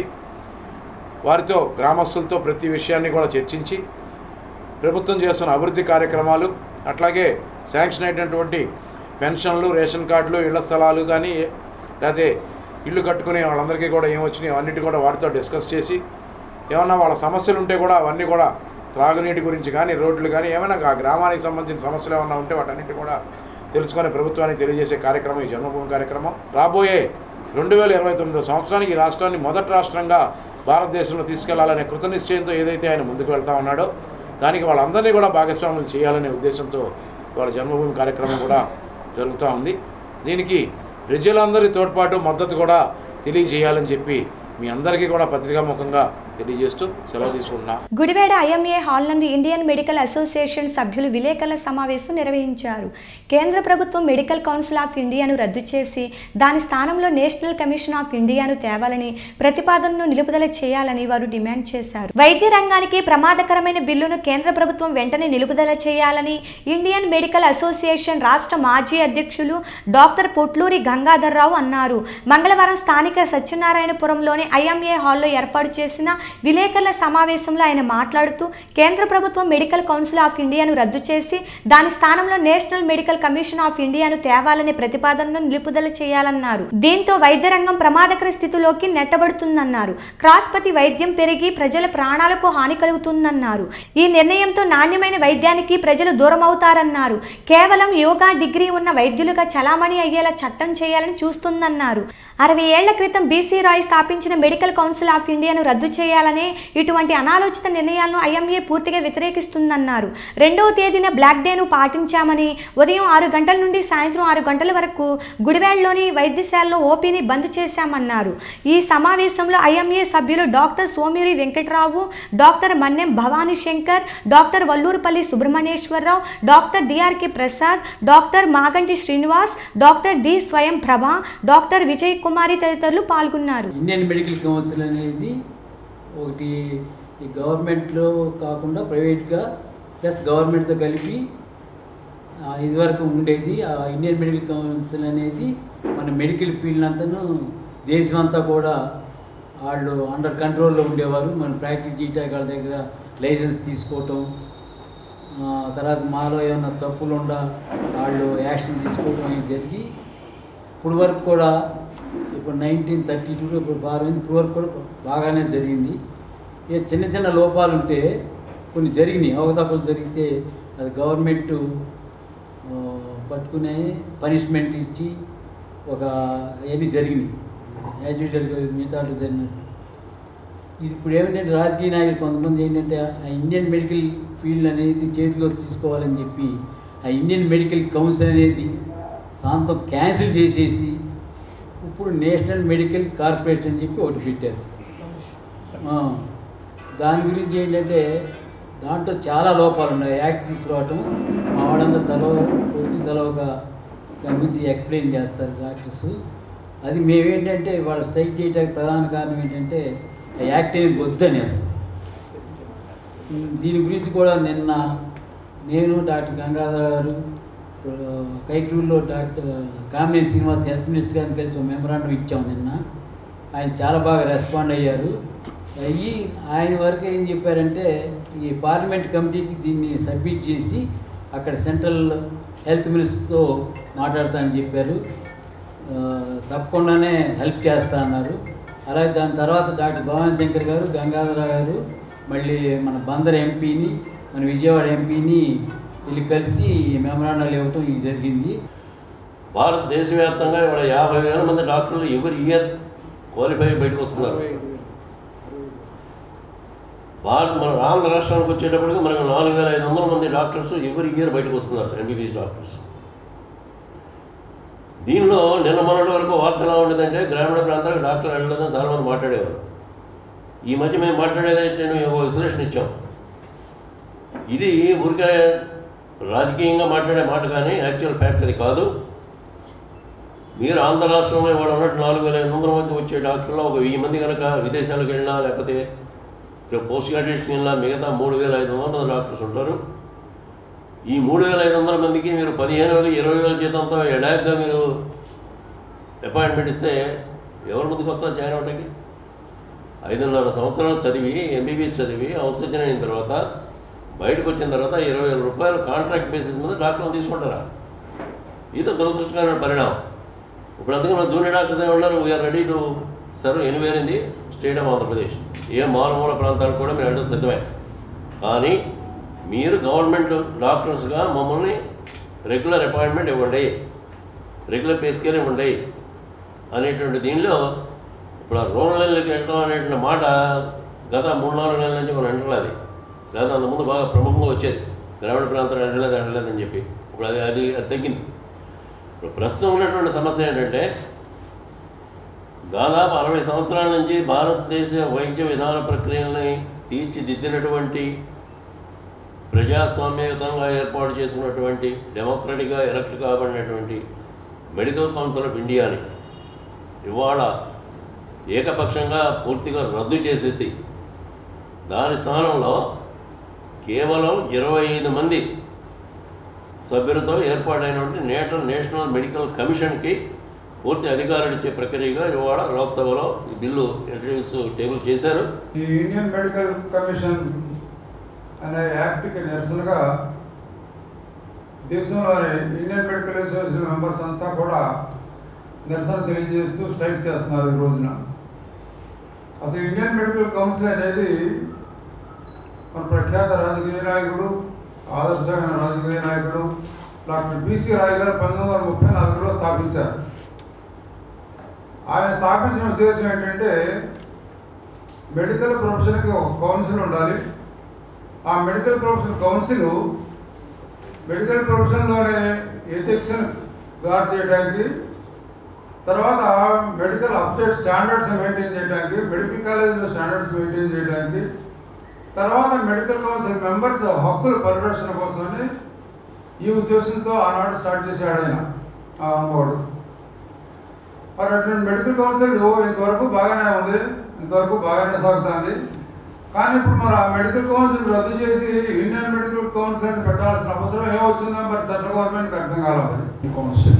వారితో గ్రామస్తులతో ప్రతి విషయాన్ని కూడా చర్చించి ప్రభుత్వం చేస్తున్న అభివృద్ధి కార్యక్రమాలు అట్లాగే శాంక్షన్ అయినటువంటి పెన్షన్లు రేషన్ కార్డులు ఇళ్ల స్థలాలు కానీ లేకపోతే ఇల్లు కట్టుకునే వాళ్ళందరికీ కూడా ఏమొచ్చినాయి అవన్నిటి కూడా వారితో డిస్కస్ చేసి ఏమన్నా వాళ్ళ సమస్యలు ఉంటే కూడా అవన్నీ కూడా త్రాగునీటి గురించి కానీ రోడ్లు కానీ ఏమైనా ఆ గ్రామానికి సంబంధించిన సమస్యలు ఏమైనా ఉంటే వాటన్నిటి కూడా తెలుసుకొని ప్రభుత్వానికి తెలియజేసే కార్యక్రమం ఈ జన్మభూమి కార్యక్రమం రాబోయే రెండు వేల ఇరవై తొమ్మిదో సంవత్సరానికి ఈ రాష్ట్రాన్ని మొదటి రాష్ట్రంగా భారతదేశంలో తీసుకెళ్లాలనే కృతనిశ్చయంతో ఏదైతే ఆయన ముందుకు వెళ్తా ఉన్నాడో దానికి వాళ్ళందరినీ కూడా భాగస్వాములు చేయాలనే ఉద్దేశంతో వాళ్ళ జన్మభూమి కార్యక్రమం కూడా జరుగుతూ ఉంది దీనికి ప్రజలందరి తోడ్పాటు మద్దతు కూడా తెలియజేయాలని చెప్పి మీ అందరికీ కూడా పత్రికాముఖంగా తెలియజేస్తూ సెలవు తీసుకుంటున్నా గుడివాడ ఐఎంఏ హాల్ నందు ఇండియన్ మెడికల్ అసోసియేషన్ సభ్యులు విలేకరుల సమావేశం నిర్వహించారు కేంద్ర ప్రభుత్వం మెడికల్ కౌన్సిల్ ఆఫ్ ఇండియాను రద్దు చేసి దాని స్థానంలో నేషనల్ కమిషన్ ఆఫ్ ఇండియాను తేవాలని ప్రతిపాదనను నిలుపుదల చేయాలని వారు డిమాండ్ చేశారు వైద్య రంగానికి ప్రమాదకరమైన బిల్లును కేంద్ర ప్రభుత్వం వెంటనే నిలుపుదల చేయాలని ఇండియన్ మెడికల్ అసోసియేషన్ రాష్ట్ర మాజీ అధ్యక్షులు డాక్టర్ పొట్లూరి గంగాధర్రావు అన్నారు మంగళవారం స్థానిక సత్యనారాయణపురంలోని ఐఎంఏ హాల్లో ఏర్పాటు చేసిన విలేకరుల సమావేశంలో ఆయన మాట్లాడుతూ కేంద్ర ప్రభుత్వం మెడికల్ కౌన్సిల్ ఆఫ్ ఇండియాను రద్దు చేసి దాని స్థానంలో నేషనల్ మెడికల్ కమిషన్ ఆఫ్ ఇండియాను తేవాలనే ప్రతిపాదనను నిలుపుదల చేయాలన్నారు దీంతో వైద్య రంగం ప్రమాదకర స్థితిలోకి నెట్టబడుతుందన్నారు క్రాస్పతి వైద్యం పెరిగి ప్రజల ప్రాణాలకు హాని కలుగుతుందన్నారు ఈ నిర్ణయంతో నాణ్యమైన వైద్యానికి ప్రజలు దూరం అవుతారన్నారు కేవలం యోగా డిగ్రీ ఉన్న వైద్యులుగా చలామణి అయ్యేలా చట్టం చేయాలని చూస్తుందన్నారు అరవై ఏళ్ల క్రితం బీసీ రాయ్ స్థాపించిన మెడికల్ కౌన్సిల్ ఆఫ్ ఇండియాను రద్దు చేయాలనే ఇటువంటి అనాలోచిత నిర్ణయాలను ఐఎంఏ పూర్తిగా వ్యతిరేకిస్తుందన్నారు రెండవ తేదీన బ్లాక్ డేను పాటించామని ఉదయం ఆరు గంటల నుండి సాయంత్రం ఆరు గంటల వరకు గుడివాడలోని వైద్యశాలలో ఓపీని బంద్ చేశామన్నారు ఈ సమావేశంలో ఐఎంఏ సభ్యులు doctor Somiri Venkatrao doctor Mannem Bhavani Shankar doctor Vallurupalli Subrahmanyeswararao doctor DRK Prasad doctor Maganti Srinivas doctor D Swayam Prabha doctor Vijay కుమారి తదితరులు పాల్గొన్నారు ఇండియన్ మెడికల్ కౌన్సిల్ అనేది ఒకటి ఈ గవర్నమెంట్లో కాకుండా ప్రైవేట్గా ప్లస్ గవర్నమెంట్తో కలిపి ఆ, ఇదివరకు ఉండేది ఆ ఇండియన్ మెడికల్ కౌన్సిల్ అనేది మన మెడికల్ ఫీల్డ్ అంతాను దేశం అంతా కూడా వాళ్ళు అండర్ కంట్రోల్లో ఉండేవారు మనం ప్రాక్టీస్ చేయటానికి వాళ్ళ దగ్గర లైసెన్స్ తీసుకోవటం ఆ, తర్వాత మాలో ఏమైనా తప్పులు ఉండా వాళ్ళు యాక్షన్ తీసుకోవటం అనేది జరిగి ఇప్పుడు వరకు కూడా ఇప్పుడు నైన్టీన్ థర్టీ టూ ఇప్పుడు బాగా ఇప్పుడు వరకు కూడా బాగానే జరిగింది ఏ చిన్న చిన్న లోపాలు ఉంటే కొన్ని జరిగినాయి అవతప్పులు జరిగితే అది గవర్నమెంట్ ఆ, పట్టుకునే పనిష్మెంట్ ఇచ్చి ఒక అవన్నీ జరిగినాయి యాజ్ యూజువల్గా మిగతా జరిగినట్టు ఇది ఇప్పుడు ఏమిటంటే రాజకీయ నాయకులు కొంతమంది ఏంటంటే ఆ ఇండియన్ మెడికల్ ఫీల్డ్ అనేది చేతిలో తీసుకోవాలని చెప్పి ఆ ఇండియన్ మెడికల్ కౌన్సిల్ అనేది సాంతం క్యాన్సిల్ చేసేసి ఇప్పుడు నేషనల్ మెడికల్ కార్పొరేషన్ అని చెప్పి ఒకటి పెట్టారు ఆ, దాని గురించి ఏంటంటే దాంట్లో చాలా లోపాలు ఉన్నాయి యాక్ట్ తీసుకురావటం మా వాళ్ళంతా తల ఒకటి తల ఒక దాని గురించి ఎక్స్ప్లెయిన్ చేస్తారు డాక్టర్స్ అది మేమేంటంటే వాళ్ళు స్ట్రైక్ చేయడానికి ప్రధాన కారణం ఏంటంటే ఆ యాక్ట్ అనేది వద్దని అసలు ఉమ్, దీని గురించి కూడా నిన్న నేను డాక్టర్ గంగాధర్ గారు ఆ, కైకూరులో doctor Kamineni Srinivas health minister గారిని కలిసి ఒక మెమరాండం ఇచ్చాం నిన్న ఆయన చాలా బాగా రెస్పాండ్ అయ్యారు అయ్యి ఆయన వరకు ఏం చెప్పారంటే ఈ పార్లమెంట్ కమిటీకి దీన్ని సబ్మిట్ చేసి అక్కడ సెంట్రల్ హెల్త్ మినిస్టర్తో మాట్లాడతా అని చెప్పారు ఆ, తప్పకుండానే హెల్ప్ చేస్తా అన్నారు అలాగే దాని తర్వాత డాక్టర్ భవానీ శంకర్ గారు గంగాధర గారు మళ్ళీ మన బందర్ ఎంపీని మన విజయవాడ ఎంపీని వీళ్ళు కలిసి మెమరాండాలు ఇవ్వటం ఇది జరిగింది భారతదేశవ్యాప్తంగా ఇక్కడ యాభై వేల మంది డాక్టర్లు ఎవరి ఇయర్ క్వాలిఫై బయటకు వస్తున్నారు భారత్ మన ఆంధ్ర రాష్ట్రానికి వచ్చేటప్పటికి మనకు నాలుగు వేల ఐదు వందల మంది డాక్టర్స్ ఎవరి ఇయర్ బయటకు వస్తున్నారు ఎంబీబీఎస్ డాక్టర్స్ దీనిలో నిన్న మొన్నటి వరకు వార్త ఎలా ఉండేదంటే గ్రామీణ ప్రాంతాలకు డాక్టర్ వెళ్ళలేదని చాలామంది మాట్లాడేవారు ఈ మధ్య మేము మాట్లాడేదంటే మేము ఒక విశ్లేషణ ఇచ్చాం ఇది ఊరికే రాజకీయంగా మాట్లాడే మాట కానీ యాక్చువల్ ఫ్యాక్ట్ అది కాదు మీరు ఆంధ్ర రాష్ట్రంలో ఇవాళ ఉన్నట్టు నాలుగు వేల ఐదు వందల మంది వచ్చే డాక్టర్లో ఒక వెయ్యి మంది కనుక విదేశాలకు వెళ్ళినా లేకపోతే ఇక్కడ పోస్ట్ గ్రాడ్యుయేషన్ వెళ్ళినా మిగతా మూడు వేల ఐదు వందల మంది డాక్టర్స్ ఉంటారు ఈ మూడు వేల ఐదు వందల మందికి మీరు పదిహేను వేలు ఇరవై వేల జీతంతో ఎడాగ్గా మీరు అపాయింట్మెంట్ ఇస్తే ఎవరి ముందుకు వస్తారు జాయిన్ అవడానికి ఐదున్నర సంవత్సరాలు చదివి ఎంబీబీఎస్ చదివి అవసరం అయిన తర్వాత బయటకు వచ్చిన తర్వాత ఇరవై వేల రూపాయలు కాంట్రాక్ట్ బేసిస్ మీద డాక్టర్లు తీసుకుంటారా ఇది దురదృష్టకరమైన పరిణామం ఇప్పుడు అందుకే మన జూనియర్ డాక్టర్స్ ఏమన్నారు we are ready to serve anywhere in the state of Andhra Pradesh ఏ మారుమూల ప్రాంతాలకు కూడా మేము వెళ్ళడం సిద్ధమే కానీ మీరు గవర్నమెంట్ డాక్టర్స్గా మమ్మల్ని రెగ్యులర్ అపాయింట్మెంట్ ఇవ్వండి రెగ్యులర్ పే స్కేల్ ఇవ్వండి అనేటువంటి దీనిలో ఇప్పుడు ఆ రూరల్ ఏరియాకి వెళ్ళడం అనేటువంటి మాట గత మూడు నాలుగు నెలల నుంచి మనం వింటలేదు లేదా అంతకుముందు బాగా ప్రముఖంగా వచ్చేది గ్రామీణ ప్రాంతాలు వెళ్ళలేదు వెళ్ళలేదని చెప్పి ఇప్పుడు అది అది అది తగ్గింది ఇప్పుడు ప్రస్తుతం ఉన్నటువంటి సమస్య ఏంటంటే దాదాపు అరవై సంవత్సరాల నుంచి భారతదేశ వైద్య విధాన ప్రక్రియల్ని తీర్చిదిద్దినటువంటి ప్రజాస్వామ్యయుతంగా ఏర్పాటు చేసినటువంటి డెమోక్రటిక్గా ఎలక్ట్ కాబడినటువంటి మెడికల్ కౌన్సిల్ ఆఫ్ ఇండియాని ఇవాళ ఏకపక్షంగా పూర్తిగా రద్దు చేసేసి దాని స్థానంలో కేవలం ఇరవై ఐదు మంది సభ్యులతో ఏర్పాటైనటువంటి నేషనల్ నేషనల్ మెడికల్ కమిషన్కి పూర్తి అధికారులు ఇచ్చే ప్రక్రియగా ఇవాళ లోక్సభలో ఈ బిల్లు ఇంట్రడ్యూస్ టేబుల్ చేశారు ఈ ఇండియన్ మెడికల్ కమిషన్ అనే యాక్ట్కి నిరసనగా దేశంలోని ఇండియన్ మెడికల్ అసోసియేషన్ మెంబర్స్ అంతా కూడా నిరసన తెలియజేస్తూ స్ట్రైక్ చేస్తున్నారు ఈ రోజున అసలు ఇండియన్ మెడికల్ కౌన్సిల్ అనేది మన ప్రఖ్యాత రాజకీయ నాయకుడు ఆదర్శమైన రాజకీయ నాయకుడు డాక్టర్ బిసి రాయ్ గారు పంతొమ్మిది వందల ముప్పై నాలుగులో స్థాపించారు ఆయన స్థాపించిన ఉద్దేశం ఏంటంటే మెడికల్ ప్రొఫెషన్కి ఒక కౌన్సిల్ ఉండాలి ఆ మెడికల్ ప్రొఫెషన్ కౌన్సిల్ మెడికల్ ప్రొఫెషన్లోనే ఎథిక్స్ని గార్డ్ చేయడానికి తర్వాత మెడికల్ అప్డేట్ స్టాండర్డ్స్ మెయింటైన్ చేయడానికి మెడికల్ కాలేజీలో స్టాండర్డ్స్ మెయింటైన్ చేయడానికి తర్వాత మెడికల్ కౌన్సిల్ మెంబర్స్ హక్కుల పరిరక్షణ కోసమని ఈ ఉద్దేశంతో ఆనాడు స్టార్ట్ చేశాడు ఆయన ఆ అమ్మవాడు మరి అటువంటి మెడికల్ కౌన్సిల్ ఇంతవరకు బాగానే ఉంది ఇంతవరకు బాగానే సాగుతుంది కానీ ఇప్పుడు మరి ఆ మెడికల్ కౌన్సిల్ రద్దు చేసి ఇండియన్ మెడికల్ కౌన్సిల్ అని పెట్టాల్సిన అవసరం ఏమొచ్చిందో మరి సెంట్రల్ గవర్నమెంట్కి అర్థం కాలేదు council.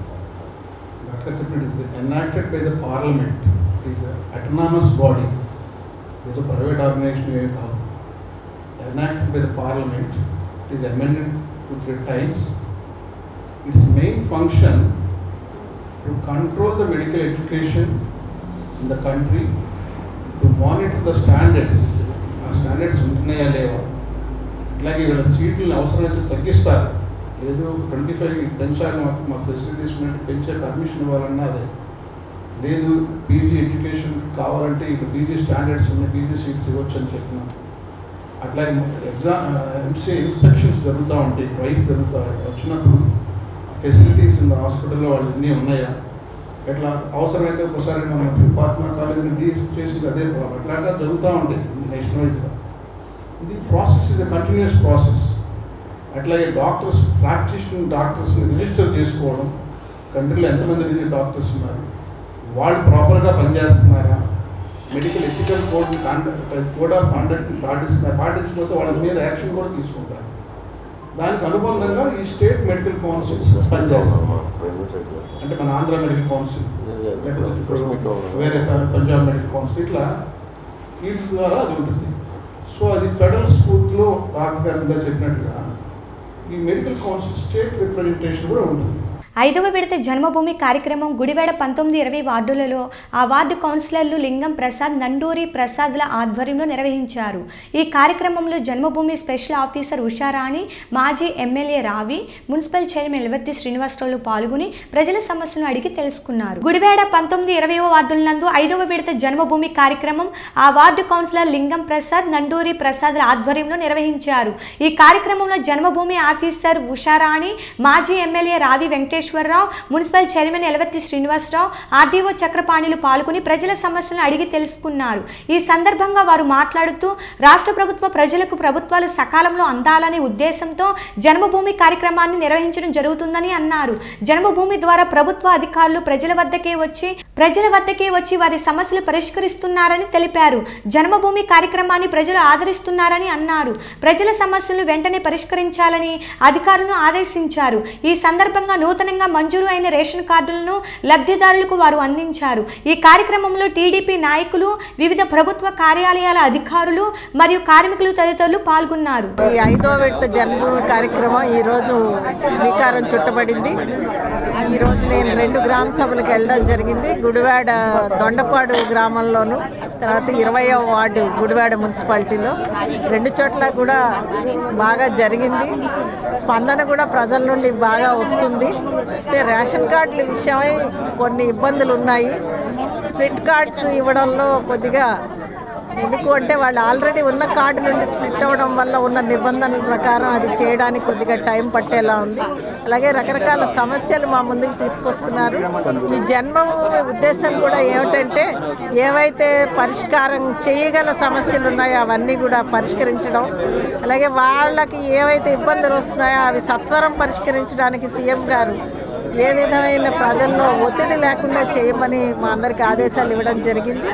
Dr. Kapil is enacted by the parliament. It is an autonomous body. It is a private organization we call. Enacted by the parliament. It is amended two, three times. Its main function to control the medical education in the country, to monitor the standards. ఆ స్టాండర్డ్స్ ఉంటున్నాయా లేవా ఇట్లాగే వీళ్ళ సీట్లను అవసరమైతే తగ్గిస్తారు లేదు ట్వంటీ ఫైవ్ పెంచాలి మాకు మా ఫెసిలిటీస్ ఉన్నట్టు పెంచే పర్మిషన్ ఇవ్వాలన్నా అదే లేదు పీజీ ఎడ్యుకేషన్ కావాలంటే ఇప్పుడు పీజీ స్టాండర్డ్స్ ఉన్నాయి పీజీ సీట్స్ ఇవ్వచ్చు అని చెప్పినాం అట్లాగే ఎగ్జామ్ ఎంసీఏ ఇన్స్పెక్షన్స్ జరుగుతూ ఉంటాయి ప్రైస్ జరుగుతూ వచ్చినప్పుడు ఫెసిలిటీస్ ఇన్ హాస్పిటల్లో వాళ్ళు అన్నీ ఉన్నాయా ఎట్లా అవసరమైతే ఒకసారి మనం ఫాత్మా కాలేజీని డీ చేసి అదే అట్లాంటివి జరుగుతూ ఉంటాయి నేషనల్ వైజ్గా ఇది ప్రాసెస్ ఇది కంటిన్యూస్ ప్రాసెస్ అట్లాగే డాక్టర్స్ ప్రాక్టీషనర్ డాక్టర్స్ని రిజిస్టర్ చేసుకోవడం కంట్రీలో ఎంతమంది డాక్టర్స్ ఉన్నారు వాళ్ళు ప్రాపర్గా పనిచేస్తున్నారా medical ethical code conduct code of conduct పాటిస్తున్నారు పాటించకపోతే వాళ్ళ మీద యాక్షన్ కూడా తీసుకుంటారు దానికి అనుబంధంగా ఈ స్టేట్ మెడికల్ కౌన్సిల్స్ పనిచేస్తాం అంటే మన ఆంధ్ర మెడికల్ కౌన్సిల్ లేకపోతే ఇప్పుడు వేరే ప- పంజాబ్ మెడికల్ కౌన్సిల్ ఇట్లా వీటి ద్వారా అది ఉంటుంది సో అది ఫెడరల్ స్కూల్లో రాఘగారిగా చెప్పినట్లుగా ఈ మెడికల్ కౌన్సిల్ స్టేట్ రిప్రజెంటేషన్ కూడా ఉంటుంది ఐదవ విడత జన్మభూమి కార్యక్రమం గుడివాడ పంతొమ్మిది ఇరవై వార్డులలో ఆ వార్డు కౌన్సిలర్లు లింగం ప్రసాద్ నండూరి ప్రసాద్ల ఆధ్వర్యంలో నిర్వహించారు ఈ కార్యక్రమంలో జన్మభూమి స్పెషల్ ఆఫీసర్ ఉషారాణి మాజీ ఎమ్మెల్యే రావి మున్సిపల్ చైర్మన్ ఎల్వత్తి శ్రీనివాసరావులు పాల్గొని ప్రజల సమస్యలను అడిగి తెలుసుకున్నారు గుడివాడ పంతొమ్మిది ఇరవై వార్డుల నందు ఐదవ విడత జన్మభూమి కార్యక్రమం ఆ వార్డు కౌన్సిలర్ లింగం ప్రసాద్ నండూరి ప్రసాద్ల ఆధ్వర్యంలో నిర్వహించారు ఈ కార్యక్రమంలో జన్మభూమి ఆఫీసర్ ఉషారాణి మాజీ MLA Ravi Venkateswararao municipal chairman Elavatti Srinivasa Rao RDO చక్రపాణిలు పాల్గొని ప్రజల సమస్యలను అడిగి తెలుసుకున్నారు ఈ సందర్భంగా వారు మాట్లాడుతూ రాష్ట్ర ప్రభుత్వ ప్రజలకు ప్రభుత్వాలు సకాలంలో అందాలనే ఉద్దేశంతో జన్మభూమి కార్యక్రమాన్ని నిర్వహించడం జరుగుతుందని అన్నారు జన్మభూమి ద్వారా ప్రభుత్వ అధికారులు ప్రజల వద్దకే వచ్చి ప్రజల వద్దకే వచ్చి వారి సమస్యలు పరిష్కరిస్తున్నారని తెలిపారు జన్మభూమి కార్యక్రమాన్ని ప్రజలు ఆదరిస్తున్నారని అన్నారు ప్రజల సమస్యలను వెంటనే పరిష్కరించాలని అధికారులను ఆదేశించారు ఈ సందర్భంగా నూతనంగా మంజూరు అయిన రేషన్ కార్డులను లబ్ధిదారులకు వారు అందించారు ఈ కార్యక్రమంలో టీడీపీ నాయకులు వివిధ ప్రభుత్వ కార్యాలయాల అధికారులు మరియు కార్మికులు తదితరులు పాల్గొన్నారు ఈ ఐదో విడత జన్మభూమి కార్యక్రమం ఈరోజు శ్రీకారం చుట్టబడింది ఈరోజు నేను రెండు గ్రామ సభలకు వెళ్ళడం జరిగింది గుడివాడ దొండపాడు గ్రామంలోను తర్వాత ఇరవయో వార్డు గుడివాడ మున్సిపాలిటీలో రెండు చోట్ల కూడా బాగా జరిగింది స్పందన కూడా ప్రజల నుండి బాగా వస్తుంది అంటే రేషన్ కార్డుల విషయమై కొన్ని ఇబ్బందులు ఉన్నాయి స్ప్లిట్ కార్డ్స్ ఇవ్వడంలో కొద్దిగా ఎందుకు అంటే వాళ్ళు ఆల్రెడీ ఉన్న కార్డు నుండి స్ప్లిట్ అవ్వడం వల్ల ఉన్న నిబంధనల ప్రకారం అది చేయడానికి కొద్దిగా టైం పట్టేలా ఉంది అలాగే రకరకాల సమస్యలు మా ముందుకు తీసుకొస్తున్నారు ఈ జన్మభూమి ఉద్దేశం కూడా ఏమిటంటే ఏవైతే పరిష్కారం చేయగల సమస్యలు ఉన్నాయో అవన్నీ కూడా పరిష్కరించడం అలాగే వాళ్ళకి ఏవైతే ఇబ్బందులు వస్తున్నాయో అవి సత్వరం పరిష్కరించడానికి సీఎం గారు ఏ విధమైన ప్రజల్లో ఒత్తిడి లేకుండా చేయమని మా అందరికి ఆదేశాలు ఇవ్వడం జరిగింది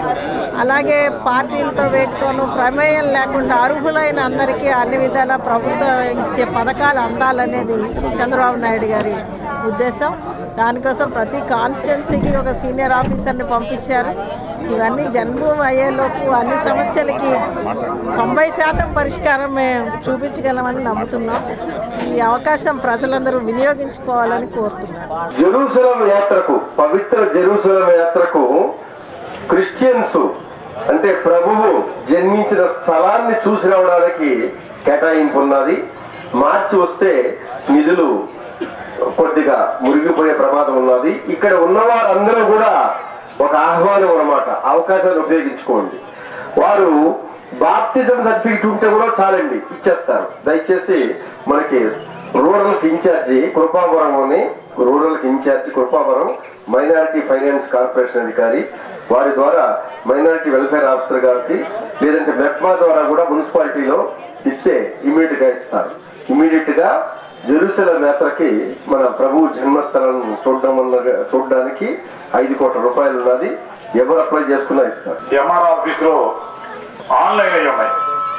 అలాగే పార్టీలతో వేటితోనూ ప్రమేయం లేకుండా అర్హులైన అందరికీ అన్ని విధాల ప్రభుత్వం ఇచ్చే పథకాలు అందాలనేది చంద్రబాబు నాయుడు గారి ఉద్దేశం దానికోసం ప్రతి కాన్స్టిట్యున్సీకి ఒక సీనియర్ ఆఫీసర్ని పంపించారు ఇవన్నీ జన్మభూమి అయ్యేలోపు అన్ని సమస్యలకి తొంభై శాతం పరిష్కారం మేము చూపించగలమని నమ్ముతున్నాం ఈ అవకాశం ప్రజలందరూ వినియోగించుకోవాలని కోరుతున్నాను జెరూసలం యాత్రకు పవిత్ర జెరూసలం యాత్రకు క్రిస్టియన్స్ అంటే ప్రభువు జన్మించిన స్థలాన్ని చూసి రావడానికి కేటాయింపు ఉన్నది మార్చి వస్తే నిధులు కొద్దిగా మురిగిపోయే ప్రమాదం ఉన్నది ఇక్కడ ఉన్నవారందరూ కూడా ఒక ఆహ్వానం అన్నమాట అవకాశాన్ని ఉపయోగించుకోండి వారు బాప్తిజం సర్టిఫికెట్ ఉంటే కూడా చాలండి ఇచ్చేస్తారు దయచేసి మనకి రూరల్ కి ఇన్ఛార్జి కృపాపురం అని రూరల్ కి in charge Krupapuram minority finance corporation అధికారి వారి ద్వారా మైనారిటీ వెల్ఫేర్ ఆఫీసర్ గారికి లేదంటే మెప్మా ద్వారా కూడా మున్సిపాలిటీలో ఇస్తే ఇమీడియట్ గా ఇస్తారు ఇమీడియట్ గా జెరూసలం యాత్రకి మన ప్రభు జన్మస్థలం చూడడం వల్ల- చూడడానికి ఐదు కోట్ల రూపాయలు ఉన్నది ఎవరు అప్లై చేసుకున్నా ఇస్తారు ఎంఆర్ ఆఫీస్ లో ఆన్లైన్ అయి ఉన్నాయి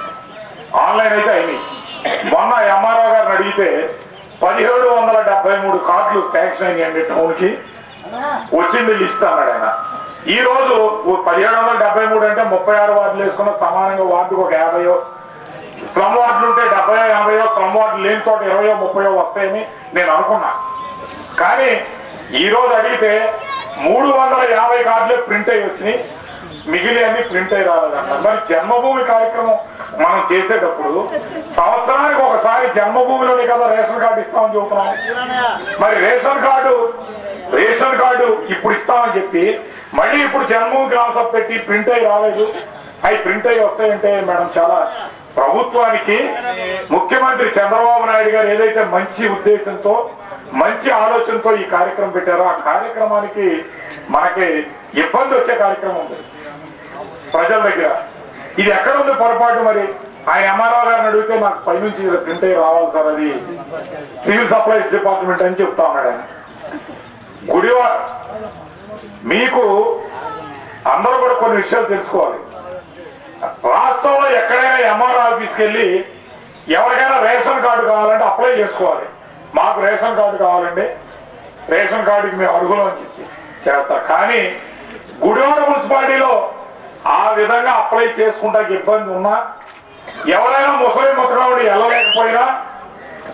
ఆన్లైన్ అయితే అయినాయి మొన్న ఎంఆర్ఓ గారిని అడిగితే పదిహేడు వందల డెబ్బై మూడు కార్డులు శాంక్షన్ అయినాయండి టౌన్ కి వచ్చింది లిస్ట్ అన్నాడు ఆయన ఈ రోజు పదిహేడు వందల డెబ్బై మూడు అంటే ముప్పై ఆరు వార్డులు వేసుకున్న సమానంగా వార్డుకు ఒక యాభైయో స్లమ్ వార్డులు ఉంటే డెబ్బై యాభైయో స్లమ్ వార్డులు లేని చోట ఇరవయో ముప్పయో వస్తాయని నేను అనుకున్నా కానీ ఈ రోజు అడిగితే మూడు వందల యాభై కార్డులే ప్రింట్ అయ్యి వచ్చినాయి మిగిలి అన్ని ప్రింట్ అయ్యి రాలేదంట మరి జన్మభూమి కార్యక్రమం మనం చేసేటప్పుడు సంవత్సరానికి ఒకసారి జన్మభూమిలోనే కదా రేషన్ కార్డు ఇస్తామని చెబుతున్నాం మరి రేషన్ కార్డు రేషన్ కార్డు ఇప్పుడు ఇస్తామని చెప్పి మళ్ళీ ఇప్పుడు జన్మభూమి కాన్సెప్ట్ పెట్టి ప్రింట్ అయ్యి రాలేదు అవి ప్రింట్ అయ్యి వస్తాయంటే మేడం చాలా ప్రభుత్వానికి ముఖ్యమంత్రి చంద్రబాబు నాయుడు గారు ఏదైతే మంచి ఉద్దేశంతో మంచి ఆలోచనతో ఈ కార్యక్రమం పెట్టారో ఆ కార్యక్రమానికి మనకి ఇబ్బంది వచ్చే కార్యక్రమం ఉంది ప్రజల దగ్గర ఇది ఎక్కడ ఉంది పొరపాటు మరి ఆయన ఎంఆర్ఓ గారిని అడిగితే నాకు పైనుంచి ప్రింట్ అయ్యి రావాలి సార్ అది సివిల్ సప్లైస్ డిపార్ట్మెంట్ అని చెప్తా ఉన్నాడు ఆయన గుడివా మీకు అందరూ కూడా కొన్ని విషయాలు తెలుసుకోవాలి రాష్ట్రంలో ఎక్కడైనా ఎంఆర్ఓ ఆఫీస్కి వెళ్ళి ఎవరికైనా రేషన్ కార్డు కావాలంటే అప్లై చేసుకోవాలి మాకు రేషన్ కార్డు కావాలండి రేషన్ కార్డుకి మేము అర్హులం అని చెప్పి చేస్తారు కానీ గుడివాడ మున్సిపాలిటీలో ఆ విధంగా అప్లై చేసుకుంటానికి ఇబ్బంది ఉన్నా ఎవరైనా ముసలి ముత్తగాడు వెళ్ళలేకపోయినా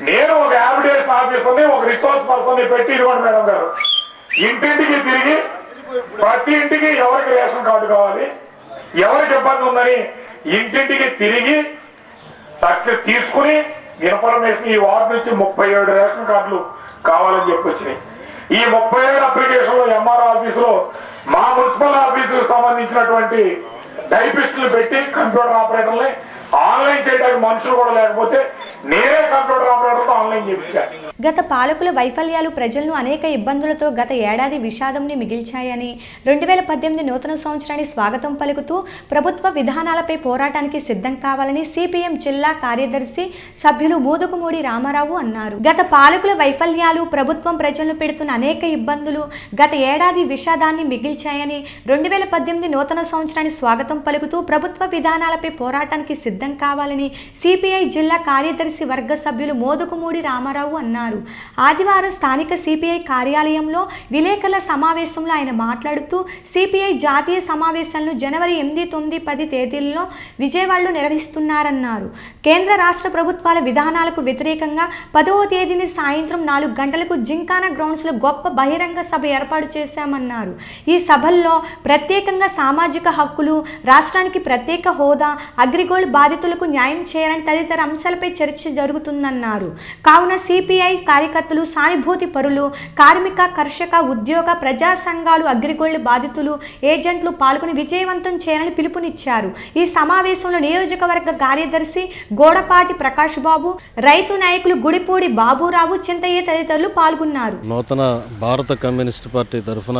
నేను ఒక హ్యాబిటేషన్ ఆఫీసర్ని ఒక రిసోర్స్ పర్సన్ని పెట్టి ఇదిగోండి మేడం గారు ఇంటింటికి తిరిగి ప్రతి ఇంటికి ఎవరికి రేషన్ కార్డు కావాలి ఎవరికి ఇబ్బంది ఉందని ఇంటింటికి తిరిగి సక్సెస్ తీసుకుని ఇన్ఫర్మేషన్ ఈ వార్డు నుంచి ముప్పై ఏడు రేషన్ కార్డులు కావాలని చెప్పి వచ్చినాయి ఈ ముప్పై ఏడు అప్లికేషన్లు ఎంఆర్ఓ ఆఫీసులో మా మున్సిపల్ ఆఫీసుకు సంబంధించినటువంటి టైపిస్టులు పెట్టి కంప్యూటర్ ఆపరేటర్ని ఆన్లైన్ చేయడానికి మనుషులు కూడా లేకపోతే నేనే కంప్యూటర్ ఆపరేటర్తో ఆన్లైన్ చేయించాను గత పాలకుల వైఫల్యాలు ప్రజలను అనేక ఇబ్బందులతో గత ఏడాది విషాదంని మిగిల్చాయని రెండు వేల పద్దెనిమిది నూతన సంవత్సరాన్ని స్వాగతం పలుకుతూ ప్రభుత్వ విధానాలపై పోరాటానికి సిద్ధం కావాలని సిపిఎం జిల్లా కార్యదర్శి సభ్యులు మూదుకుమూడి రామారావు అన్నారు గత పాలకుల వైఫల్యాలు ప్రభుత్వం ప్రజలను పెడుతున్న అనేక ఇబ్బందులు గత ఏడాది విషాదాన్ని మిగిల్చాయని రెండు వేల పద్దెనిమిది నూతన సంవత్సరాన్ని స్వాగతం పలుకుతూ ప్రభుత్వ విధానాలపై పోరాటానికి సిద్ధం కావాలని సిపిఐ జిల్లా కార్యదర్శి వర్గ సభ్యులు మోదుకుమూడి రామారావు అన్నారు ఆదివారం స్థానిక సిపిఐ కార్యాలయంలో విలేకరుల సమావేశంలో ఆయన మాట్లాడుతూ సిపిఐ జాతీయ సమావేశాలను జనవరి ఎనిమిది తొమ్మిది పది తేదీల్లో విజయవాడలో నిర్వహిస్తున్నారన్నారు కేంద్ర రాష్ట్ర ప్రభుత్వాల విధానాలకు వ్యతిరేకంగా పదవ తేదీని సాయంత్రం నాలుగు గంటలకు జింకానా గ్రౌండ్స్లో గొప్ప బహిరంగ సభ ఏర్పాటు చేశామన్నారు ఈ సభల్లో ప్రత్యేకంగా సామాజిక హక్కులు రాష్ట్రానికి ప్రత్యేక హోదా అగ్రిగోల్డ్ బాధితులకు న్యాయం చేయాలని తదితర అంశాలపై చర్చ జరుగుతుందన్నారు కావున సిపిఐ కార్యకర్తలు సానుభూతి పరులు కార్మిక కర్షక ఉద్యోగ ప్రజా సంఘాలు అగ్రిగోల్డ్ బాధితులు ఏజెంట్లు పాల్గొని విజయవంతం చేయాలని పిలుపునిచ్చారు ఈ సమావేశంలో నియోజకవర్గ కార్యదర్శి గోడపాటి ప్రకాష్ బాబు రైతు నాయకులు గుడిపూడి బాబురావు చింతయ్య తదితరులు పాల్గొన్నారు నూతన భారత కమ్యూనిస్ట్ పార్టీ తరఫున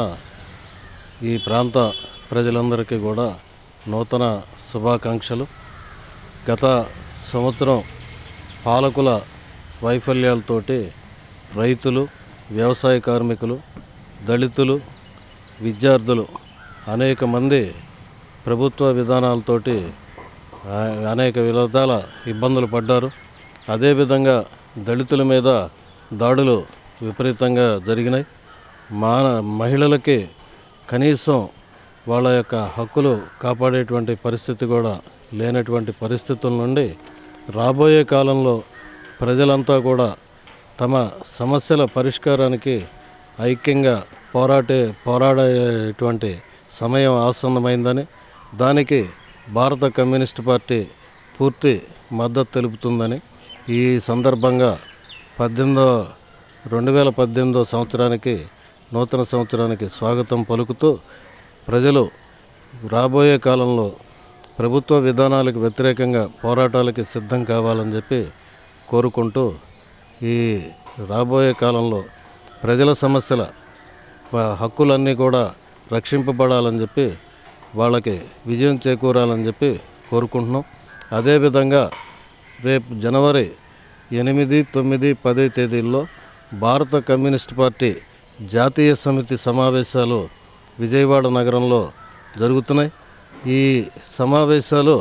ఈ ప్రాంత ప్రజలందరికీ కూడా నూతన శుభాకాంక్షలు గత సంవత్సరం పాలకుల వైఫల్యాలతోటి రైతులు వ్యవసాయ కార్మికులు దళితులు విద్యార్థులు అనేక మంది ప్రభుత్వ విధానాలతోటి ఆ, అనేక విధాల ఇబ్బందులు పడ్డారు అదేవిధంగా దళితుల మీద దాడులు విపరీతంగా జరిగినాయి మాన మహిళలకి కనీసం వాళ్ళ యొక్క హక్కులు కాపాడేటువంటి పరిస్థితి కూడా లేనటువంటి పరిస్థితుల నుండి రాబోయే కాలంలో ప్రజలంతా కూడా తమ సమస్యల పరిష్కారానికి ఐక్యంగా పోరాటే పోరాడేటువంటి సమయం ఆసన్నమైందని దానికి భారత కమ్యూనిస్ట్ పార్టీ పూర్తి మద్దతు తెలుపుతుందని ఈ సందర్భంగా పద్దెనిమిదో రెండు వేల పద్దెనిమిదో సంవత్సరానికి నూతన సంవత్సరానికి స్వాగతం పలుకుతూ ప్రజలు రాబోయే కాలంలో ప్రభుత్వ విధానాలకు వ్యతిరేకంగా పోరాటాలకి సిద్ధం కావాలని చెప్పి కోరుకుంటూ ఈ రాబోయే కాలంలో ప్రజల సమస్యల వా- హక్కులన్నీ కూడా రక్షింపబడాలని చెప్పి వాళ్ళకి విజయం చేకూరాలని చెప్పి కోరుకుంటున్నాం అదేవిధంగా రేపు జనవరి ఎనిమిది తొమ్మిది పది తేదీల్లో భారత కమ్యూనిస్ట్ పార్టీ జాతీయ సమితి సమావేశాలు విజయవాడ నగరంలో జరుగుతున్నాయి ఈ సమావేశాలు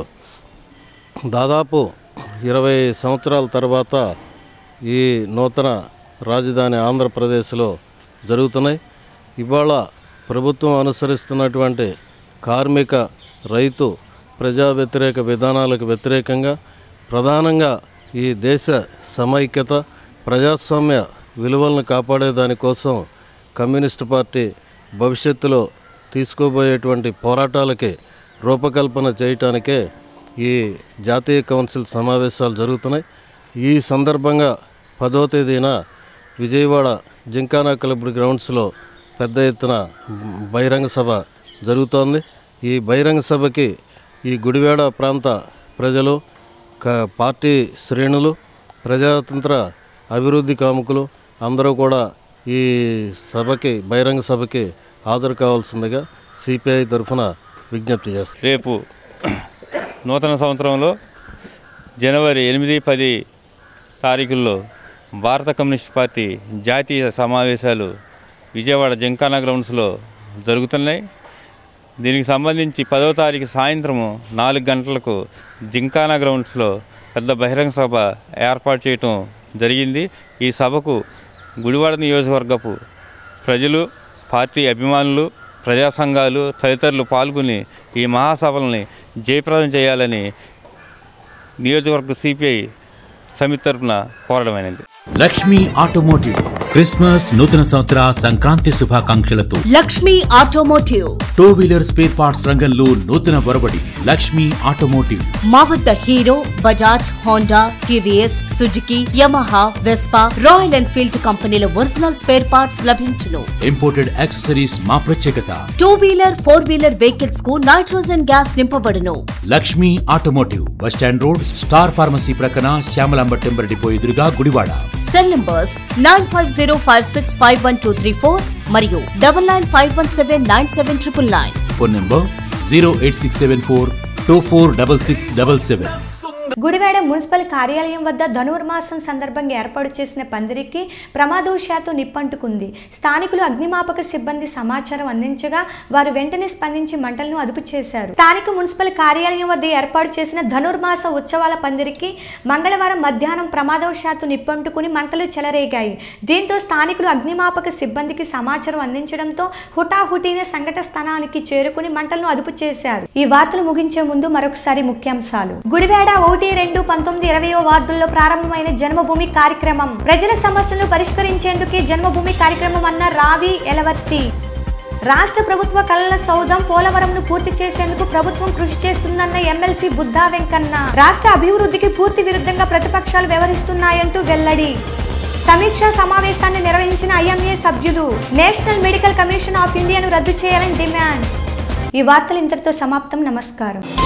దాదాపు ఇరవై సంవత్సరాల తర్వాత ఈ నూతన రాజధాని ఆంధ్రప్రదేశ్లో జరుగుతున్నాయి ఇవాళ ప్రభుత్వం అనుసరిస్తున్నటువంటి కార్మిక రైతు ప్రజా వ్యతిరేక విధానాలకు వ్యతిరేకంగా ప్రధానంగా ఈ దేశ సమైక్యత ప్రజాస్వామ్య విలువలను కాపాడే దానికోసం కమ్యూనిస్ట్ పార్టీ భవిష్యత్తులో తీసుకోబోయేటువంటి పోరాటాలకి రూపకల్పన చేయటానికే ఈ జాతీయ కౌన్సిల్ సమావేశాలు జరుగుతున్నాయి ఈ సందర్భంగా పదో తేదీన విజయవాడ జింకానా క్లబ్ గ్రౌండ్స్లో పెద్ద ఎత్తున బహిరంగ సభ జరుగుతోంది ఈ బహిరంగ సభకి ఈ గుడివాడ ప్రాంత ప్రజలు క- పార్టీ శ్రేణులు ప్రజాతంత్ర అభివృద్ధి కాముకులు అందరూ కూడా ఈ సభకి బహిరంగ సభకి హాజరు కావాల్సిందిగా సిపిఐ తరఫున విజ్ఞప్తి చేస్తారు రేపు నూతన సంవత్సరంలో జనవరి ఎనిమిది పది తారీఖుల్లో భారత కమ్యూనిస్ట్ పార్టీ జాతీయ సమావేశాలు విజయవాడ జింకానా గ్రౌండ్స్లో జరుగుతున్నాయి దీనికి సంబంధించి పదో తారీఖు సాయంత్రము నాలుగు గంటలకు జింకానా గ్రౌండ్స్లో పెద్ద బహిరంగ సభ ఏర్పాటు చేయటం జరిగింది ఈ సభకు గుడివాడ నియోజకవర్గపు ప్రజలు పార్టీ అభిమానులు ప్రజా సంఘాలు తదితరులు పాల్గొని ఈ మహాసభల్ని జయప్రదం చేయాలని నియోజకవర్గ సిపిఐ సమితి తరఫున కోరడమైనది లక్ష్మీ ఆటోమోటివ్ క్రిస్మస్ నూతన సంవత్సర సంక్రాంతి శుభాకాంక్షలతో Lakshmi automotive two wheeler spare parts రంగంలో నూతన ఒరబడి లక్ష్మీ ఆటోమోటివ్ మా వద్ద Hero Bajaj Honda TVS Suzuki Yamaha Vespa Royal Enfield కంపెనీల ఒరిజినల్ స్పేర్ పార్ట్స్ లభించును ఇంపోర్టెడ్ యాక్సెసరీస్ మా ప్రత్యేకత two wheeler four wheeler vehicles కు నైట్రోజన్ గ్యాస్ నింపబడును Lakshmi automotive bus stand road star pharmacy ప్రక్కన శ్యామలాంబ టెంబర్ డిపో ఎదురుగా Gudivada cell numbers nine five zero five six five one two three four మరియు double nine five one seven nine seven triple nine phone number zero eight six seven four two four double six double seven Gudivada municipal కార్యాలయం వద్ద ధనుర్మాసం సందర్భంగా ఏర్పాటు చేసిన పందిరికి ప్రమాదవశాత్తు నిప్పంటుకుంది స్థానికులు అగ్నిమాపక సిబ్బంది సమాచారం అందించగా వారు వెంటనే స్పందించి మంటలను అదుపు చేశారు స్థానిక మున్సిపల్ కార్యాలయం వద్ద ఏర్పాటు చేసిన ధనుర్మాస ఉత్సవాల పందిరికి మంగళవారం మధ్యాహ్నం ప్రమాదవశాత్తు నిప్పంటుకుని మంటలు చెలరేగాయి దీంతో స్థానికులు అగ్నిమాపక సిబ్బందికి సమాచారం అందించడంతో హుటాహుటీన సంఘటన స్థానానికి చేరుకుని మంటలను అదుపు చేశారు ఈ వార్తలు ముగించే ముందు మరొకసారి ముఖ్యాంశాలు గుడివాడ ఒకటి రెండు పంతొమ్మిది ఇరవయో వార్డుల్లో ప్రారంభమైన జన్మభూమి కార్యక్రమం ప్రజల సమస్యలను పరిష్కరించేందుకే జన్మభూమి కార్యక్రమం అన్న రావి ఎలవర్తి రాష్ట్ర ప్రభుత్వ కళల సౌధం పోలవరంను పూర్తి చేసేందుకు ప్రభుత్వం కృషి చేస్తుందన్న ఎమ్మెల్సీ బుద్ధా వెంకన్న రాష్ట్ర అభివృద్ధికి పూర్తి విరుద్ధంగా ప్రతిపక్షాలు వ్యవహరిస్తున్నాయంటూ వెల్లడి సమీక్షా సమావేశాన్ని నిర్వహించిన ఐఎంఏ సభ్యులు నేషనల్ మెడికల్ కమిషన్ ఆఫ్ ఇండియాను రద్దు చేయాలని డిమాండ్ ఈ వార్తలు ఇంతటితో సమాప్తం నమస్కారం